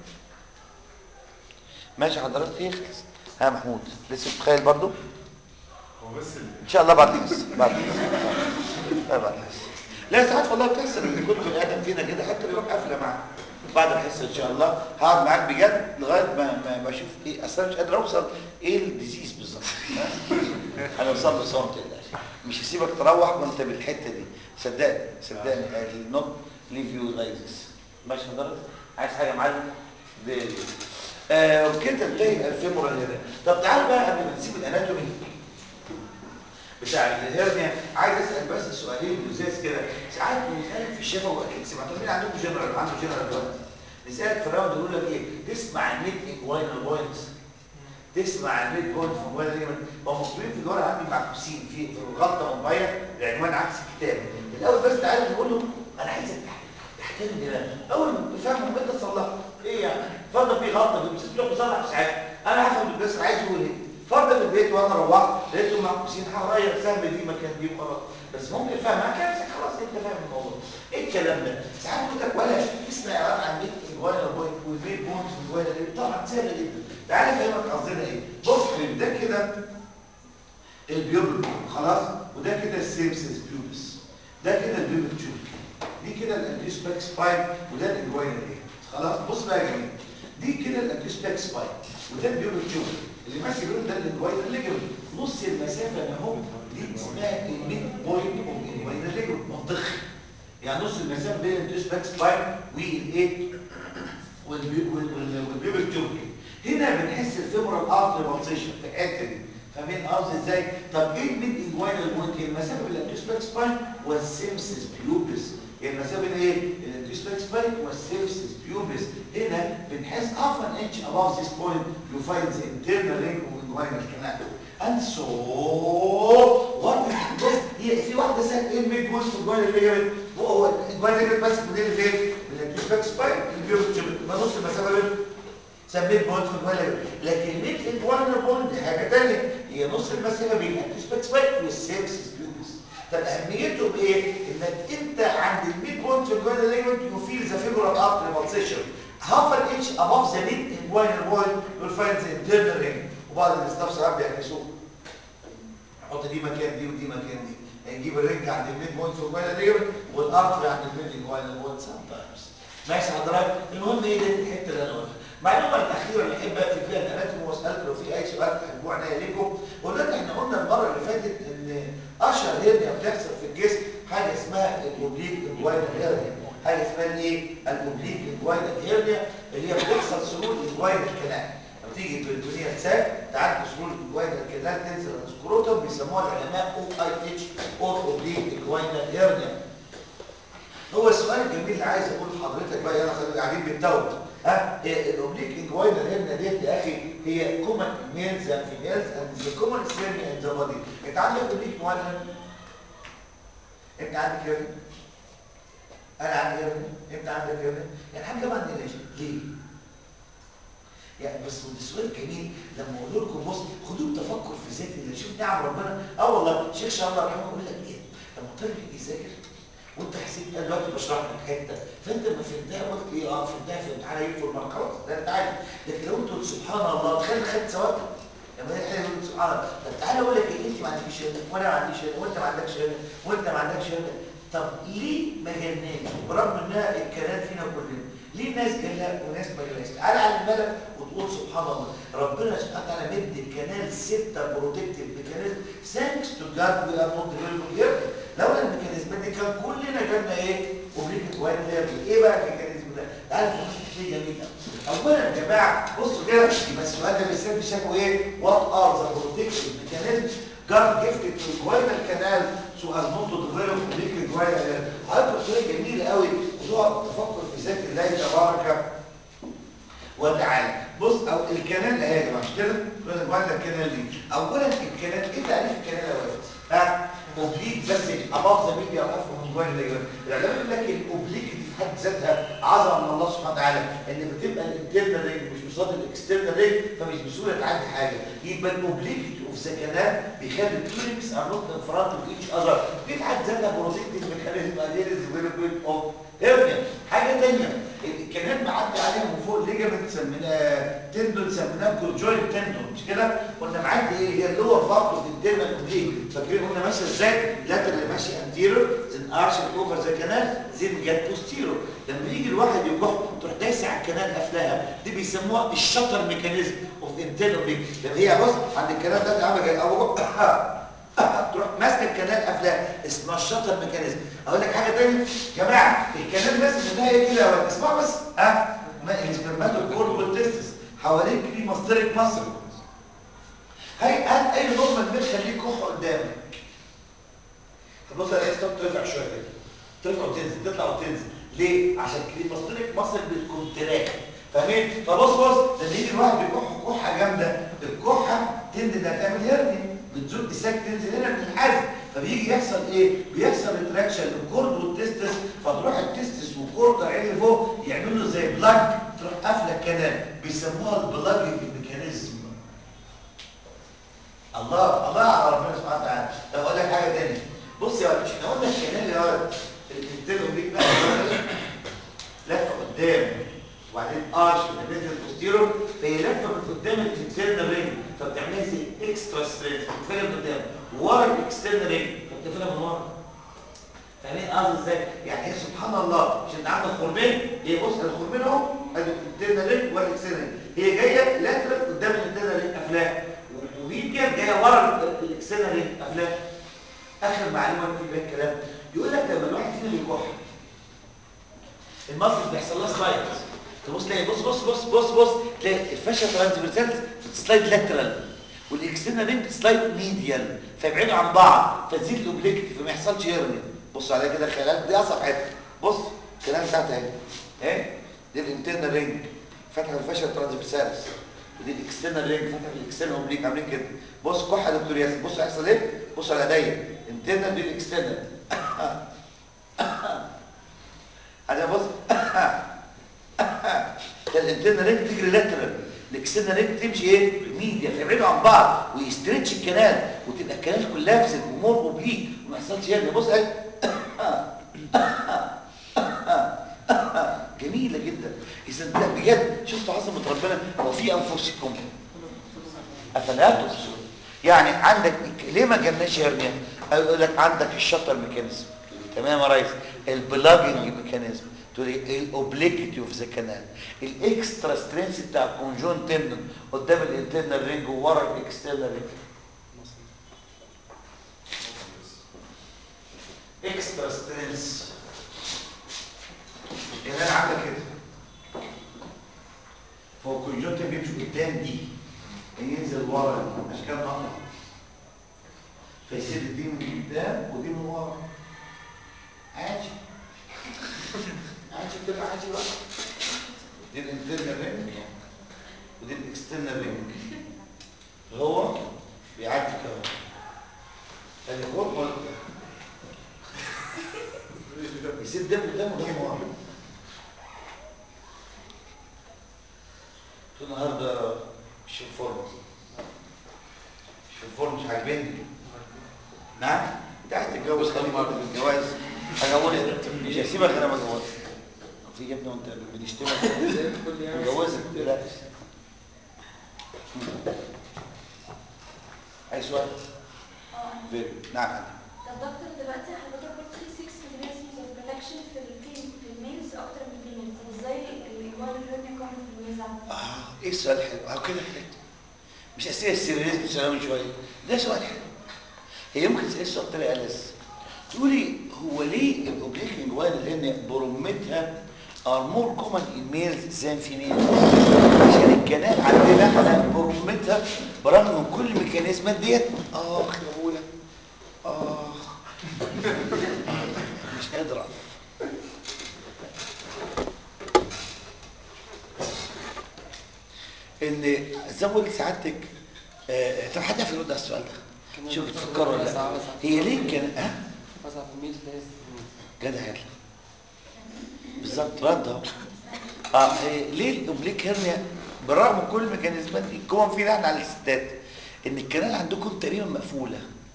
ماشي حضرتك ايه خلص ها محمود لسه متخيل برضو
هو بس ال-
ان شاء الله بعد الحصه بعد الحصه لا بعد الحصه لا ساعات والله بتحصل ان كل بني ادم فينا كده حتى لو قافله معاه بعد الحصه ان شاء الله هقعد معاك بجد لغايه ما ما ما اشوف ايه اصل أنا مش قادر اوصل ايه الديزيز بالظبط ها؟ انا اوصل له صوت ما تقلقش مش هسيبك تروح وانت بالحته دي صدقني صدقني النوت ليف يو لايك ذس ماشي حضرتك عايز حاجه يا معلم دي آه وبكده انتهي الفيمورال هنا طب تعال بقى قبل ما نسيب الاناتومي بتاع الهرنيا عايز اسال بس سؤالين لزاز كده ساعات بنسالك في الشفا واكيد سمعتوا مين عندكم جنرال عنده جنرال دلوقتي نسالك في الراوند يقول لك ايه تسمع الميد انجوينال بوينتس تسمع الميد بوينت في موبايل دايما هم مكتوبين في الورقه عندي معكوسين في في الغلطه موبايل العنوان عكس الكتاب الاول بس تعالى نقول له انا عايزك تحترم دماغي اول ما تفهم انت تصلح ايه يعني فرض في غلطه في بس تروح تصلح في ساعتها انا هفهم بس عايز يقول ايه فرض في البيت وانا روحت لقيتهم معكوسين هغير سهم دي مكان دي وخلاص بس ممكن فاهمها كده خلاص انت فاهم الموضوع ايه الكلام ده ساعات يقول لك ولا اسمع اعلان عن بيت الجواير بوينت والبيت بوينت والجواير طبعا سهله جدا تعالى افهمك قصدنا ايه بص ده كده البيوبل خلاص وده كده السيمسس بيوبس ده كده البيوبل تشوف دي كده الانتيسباك سباين وده الانجوينال ايه خلاص بص بقى يا جماعه دي كده الانتيسباك سباين وده البيوبل تشوف اللي ماشي بيقول ده الانجوينال ليجمنت نص المسافه اللي اهو دي اسمها الميد بوينت اوف الانجوينال ليجمنت منطقي يعني نص المسافه بين الانتيسباك سباين والايه والبيوبل تشوف هنا بنحس الفيمورال ارتري بالسيشن في الحته دي فاهمين قصدي ازاي طب ايه الميد انجوينال بوينت هي المسافه بين الانتيسباك سباين والسيمسس بيوبس يعني المسافه دي ايه الديسباك سبايك والسيرفيس بيوبس هنا بنحس half an inch above this point you find the internal ring of inguinal canal and so what is بص هي في واحده سالت ايه الميد بوست في الجوين الليجمنت هو الجوين الليجمنت بس بيدير فين من الديسباك سبايك البيوبس ما نص المسافه بين سميت بوينت في الجوين لكن ميد انجوينال بوينت دي حاجه ثانيه هي نص المسافه بين الديسباك سبايك والسيرفيس بيوبس طب اهميته بايه انك انت عند الميد بوينت في الجوين ليجمنت يو فيل ذا فيبرال ارتري بالسيشن half an inch above the mid inguinal wall you'll find the internal ring وبعض الاستاف ساعات بيعكسوه حط دي مكان دي ودي مكان دي يعني نجيب الرنج عند الميد بوينت في الجوين ليجمنت والارتري عند الميد انجوينال وول سام تايمز ماشي حضرتك المهم ايه ده الحته اللي انا قلتها المعلومه الاخيره اللي احب اقفل فيها الاناتومي واسالك لو في اي سؤال تحبوه عنيا ليكم قلنا احنا قلنا المره اللي فاتت ان اشهر هرنيا بتحصل في الجسم حاجه اسمها الاوبليك انجوينال هيرنيا حاجه اسمها ايه الاوبليك انجوينال هيرنيا اللي هي بتحصل سرور انجوينال كلام لما تيجي البريتونيا ساك تعدي سرور انجوينال كلام تنزل السكروتوم بيسموها العلماء او اي اتش او اوبليك انجوينال هيرنيا هو السؤال الجميل اللي عايز اقوله لحضرتك بقى يلا خلينا قاعدين بنتوب ها هي الاوبليك انجوينال هيرنيا ديت يا اخي هي كومن ميلز اند فيميلز اند ذا كومن سيرمي اند ذا بودي انت عندك اوبليك انجوينال انت عندك هيرنيا انا عندي هيرنيا انت عندك هيرنيا يعني حاجه ما عندناش ليه يعني بس السؤال الجميل لما اقول لكم بص خدوه بتفكر في ذات الله شوف نعم ربنا اه والله شيخ شاء الله يرحمه يقول لك ايه لما طالب يجي يذاكر وانت حسيت انا دلوقتي بشرح لك حته فانت ما فهمتها قلت ايه اه فهمتها في امتحان هيجي في المرة خلاص ده انت عارف لكن لو انت قلت سبحان الله تخيل خدت ثواب لما هي حاجه يقول سبحان الله طب تعالى اقول لك ايه انت ما عندكيش هنا وانا ما عنديش هنا وانت ما عندكش هنا وانت ما عندكش هنا طب ليه ما جالناش برغم انها الكلام فينا كلنا ليه ناس جالها وناس ما جالهاش تعالى على الملك وتقول سبحان الله ربنا سبحانه وتعالى مدي الكنال ستة بروتكتيف ميكانيزم ثانكس تو جاد وي ار نوت ديفلوبينج لولا الميكانيزمات دي كان كلنا جالنا ايه اوبليك كوين ايه بقى الميكانيزم ده تعالى نبص تحليل جميل اولا يا جماعه بصوا كده يبقى السؤال ده بالسبب شافوا ايه وات ار ذا بروتكتيف ميكانيزم God gifted to inguinal canal so as not to develop oblique inguinal هذا سؤال جميل قوي وتقعد تفكر في ذات الله تبارك وتعالى بص او الكنال اهي يا جماعه مش كده كنا بنقول الكنال دي اولا الكنال ايه تعريف الكنال يا ولد ها اوبليك بس اباف ذا ميديا اوف من جوه الليجمنت العلماء يقول لك الاوبليك دي في حد ذاتها عظمه من الله سبحانه وتعالى ان بتبقى الانترنال رينج مش قصاد الاكسترنال رينج فمش بسهوله تعدي حاجه يبقى الاوبليك اوف ذا كنال بيخلي التورينكس ار نوت ان فرونت اوف ايتش اذر دي في حد ذاتها بروتكتيف ميكانيزم اجينست ديفلوبمنت اوف هيرنيا حاجه ثانيه الكلام معدي عليها من فوق ليجامنت سميناه تندون سميناه كونجوينت تندون مش كده قلنا معدي ايه هي اللور بارت اوف الانترنال اوبليك فاكرين قلنا ماشيه ازاي اللاترال ماشي انتيرور زين ارش اوفر ذا كانال زين جت بوستيرور لما يجي الواحد يكح تروح دايسه على الكنال قافلاها دي بيسموها الشطر ميكانيزم اوف انترنال اوبليك لما هي بص عند الكنال ده عامل زي اهو تروح ماسكه الكنال قافلاه اسمها الشطر ميكانيزم اقول لك حاجه ثانيه يا جماعه الكنال ماسك منها ايه كده يا ولد اسمع بس ها ما السبرماتوكورد والتستس حوالين كريماستريك مصر هاي هات اي نورمال ميل خليه كح قدامك هتبص الاقي ستوب ترفع شويه كده ترفع وتنزل تطلع وتنزل ليه عشان كريماستريك مصر بتكونتراكت فاهمين فبص بص لما يجي الواحد يكح كحه جامده الكحه تندي انها تعمل هيرني بتزق ساك تنزل هنا من الحزم فبيجي يحصل ايه بيحصل ريتراكشن للكورد والتستس فتروح التستس والكورد عيني فوق يعملوا زي بلاج تروح قافله الكلام بيسموها البلاج ميكانيزم الله الله على ربنا سبحانه وتعالى طب اقول لك حاجه ثانيه بص يا ولد مش احنا قلنا الكلام يا ولد الانترنال دي بقى لفه قدام وبعدين ارش ونزل البوستيرور فهي لفه من قدام الانترنال رينج فبتعملها زي اكسترا ستريس بتفرق من قدام ورا الاكسترنال رينج فبتفرق من ورا فاهمين قصدي ازاي يعني هي سبحان الله مش انت عندك خرمين هي بص الخرمين اهو ادي الانترنال رينج ولا الاكسترنال رينج هي جايه لاترال قدام الانترنال رينج قافلاه ومين كده جايه ورا الاكسترنال رينج قافلاه اخر معلومه في بقى الكلام يقول لك لما الواحد فينا بيكح المصل بيحصل لها سلايد تبص تلاقي بص بص بص بص بص تلاقي الفاشا ترانسفيرسالز بتسلايد لاترال والاكسترنال رينج بتسلايد ميديال فيبعدوا عن بعض فتزيد الاوبليكت فما يحصلش هيرني بصوا عليها كده خيالات دي اصعب حته بص الكلام بتاعتها اهي اهي دي الانترنال رينج فتحه الفاشل ترانسفيرسالس ودي الاكسترنال رينج فتحه الاكسترنال اوبليك عاملين كده بص كح يا دكتور ياسر بص هيحصل ايه بص على ايديا انترنال دي الاكسترنال انا بص ده الانترنال رينج تجري لاترال الاكسترنال رينج تمشي ايه ميديا فيبعدوا عن بعض ويستريتش الكنال وتبقى الكنال كلها فسد ومور اوبليك وما يحصلش هنا بص اهي جميله جدا اذا ده بجد شفتوا عظمه ربنا هو في انفسكم افلا تبصرون يعني عندك ليه ما جالناش هرنيا اقول لك عندك الشطر ميكانيزم تمام يا ريس البلاجنج ميكانيزم تقول لي الاوبليكيتي اوف ذا كانال الاكسترا سترينث بتاع الكونجون تندون قدام الانترنال رينج وورا الاكسترنال رينج اكسترا سترينث الكلام عامله كده فهو الكونجونت بيمشي قدام دي ينزل ورا اشكال نقطه فيصير دي من قدام ودي من ورا عادي عادي كده عادي بقى دي الانترنال رينج ودي الاكسترنال رينج هو بيعدي كده ادي فوق ولا يسيب ده قدام وده ورا النهارده مش في الفورم مش في الفورم مش عاجبني نعم انت عايز تتجوز خليك في الجواز هجوزك مش هسيبك انا ما اتجوزك في يا ابني وانت بنشتمك مجوزك ما تقلقش عايز سؤال؟ فيري نعم عندي
طب دكتور دلوقتي حضرتك قلت في 6 ميكانيزمز اوف بروتكشن في الفيم في الميلز اكتر من الفيميلز طب ازاي الايجوال هيرنيا كومن في الميلز عندك؟
اه ايه السؤال حلو اهو كده حلو مش اسئله السيرياليزم سلام من شويه ده سؤال حلو هي يمكن تسال السؤال بطريقه لسه تقولي هو ليه الاوبليك وايل لان برومتها are more common in males than females عشان الكنال عندنا احنا برومتها برغم من كل الميكانيزمات ديت اه يا ابويا اه مش قادر اعرف ان زي ما قلت سعادتك آه، طب حد يعرف يرد على السؤال ده شوف تفكروا ولا لا هي ليه كان ها
مثلا في الميل ده
جدع يلا بالظبط رد اهو اه هي ليه الاوبليك هرنيا بالرغم من كل الميكانيزمات دي الكومن فينا احنا على الستات ان الكنال عندكم تقريبا مقفوله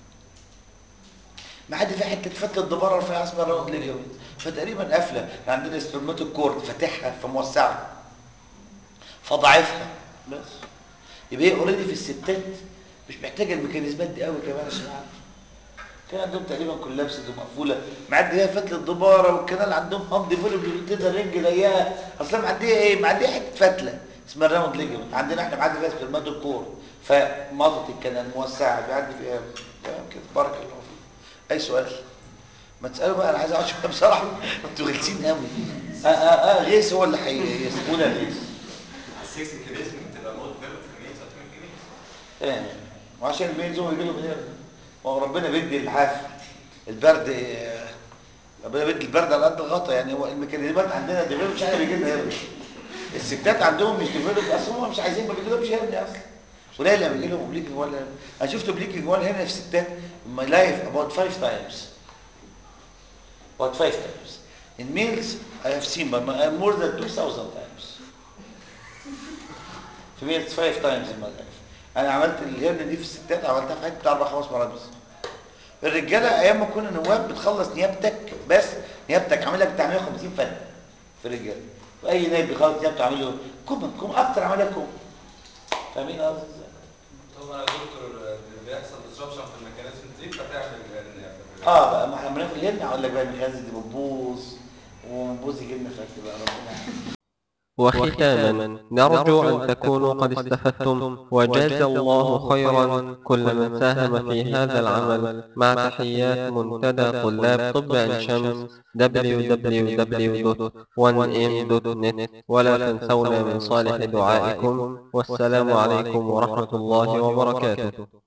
ما عدا في حته فتله الدباره فيها اسمها راوند ليجمنت فتقريبا قافله عندنا سبرماتو كورد فاتحها فموسعه فضعفها بس يبقى هي اوريدي في الستات مش محتاجه الميكانيزمات دي قوي كمان عشان اعرف كان عندهم تقريبا كلها بسد مقفوله معدي هي فتله الدباره والكنال عندهم ان ديفلوب تقدر رنج لاقيها اصلا معديه ايه معديه حته فتله اسمها الراوند ليجمنت عندنا احنا معدي فيها سبرماتو كورد فمضت الكنال موسعه بيعدي فيها تمام كده بارك الله فيك اي سؤال ما تسالوا بقى انا عايز اقعد شويه بصراحه انتوا غلسين قوي اه اه اه غيث هو اللي هيسيبونا غيث
السكس ميكانيزم بتبقى مود ديفلوب في الميلز اكتر من الفيميلز
تمام وعشان الميل زوم يجي لهم هنا ما هو ربنا بيدي الحافه البرد آه، ربنا بيدي البرد على قد الغطا يعني هو الميكانيزمات عندنا ديفلوب مش عارف يجي لنا هرني الستات عندهم مش ديفلوب اصلا هم مش عايزين ما بيجيلهمش هرني اصلا قليل لما بيجي لهم اوبليك جوال انا شفت اوبليك جوال هنا في ستات in my life about five times about five times in males I have seen but more than 2000 times في ميلز five times in my life انا عملت الهرن دي في الستات عملتها في حياتي بتاع اربع خمس مرات بس الرجاله ايام ما كنا نواب بتخلص نيابتك بس نيابتك عاملها بتاع 150 فن في الرجاله واي نايب بيخلص نيابته عامل له كوم كوم اكتر عملها كوم فاهمين قصدي ازاي؟
طبعا يا دكتور بيحصل ديسربشن في الميكانيزم دي فتعمل ان
اه بقى ما احنا لما ناخد الهرن اقول لك بقى الميكانيزم دي بتبوظ وبوظ يجي لنا فك بقى ربنا يعافيك.
وختاما نرجو أن تكونوا قد استفدتم وجاز الله خيرا كل من ساهم في هذا العمل مع تحيات منتدى طلاب طب عين شمس www.1m.net ولا تنسونا من صالح دعائكم والسلام عليكم ورحمة الله وبركاته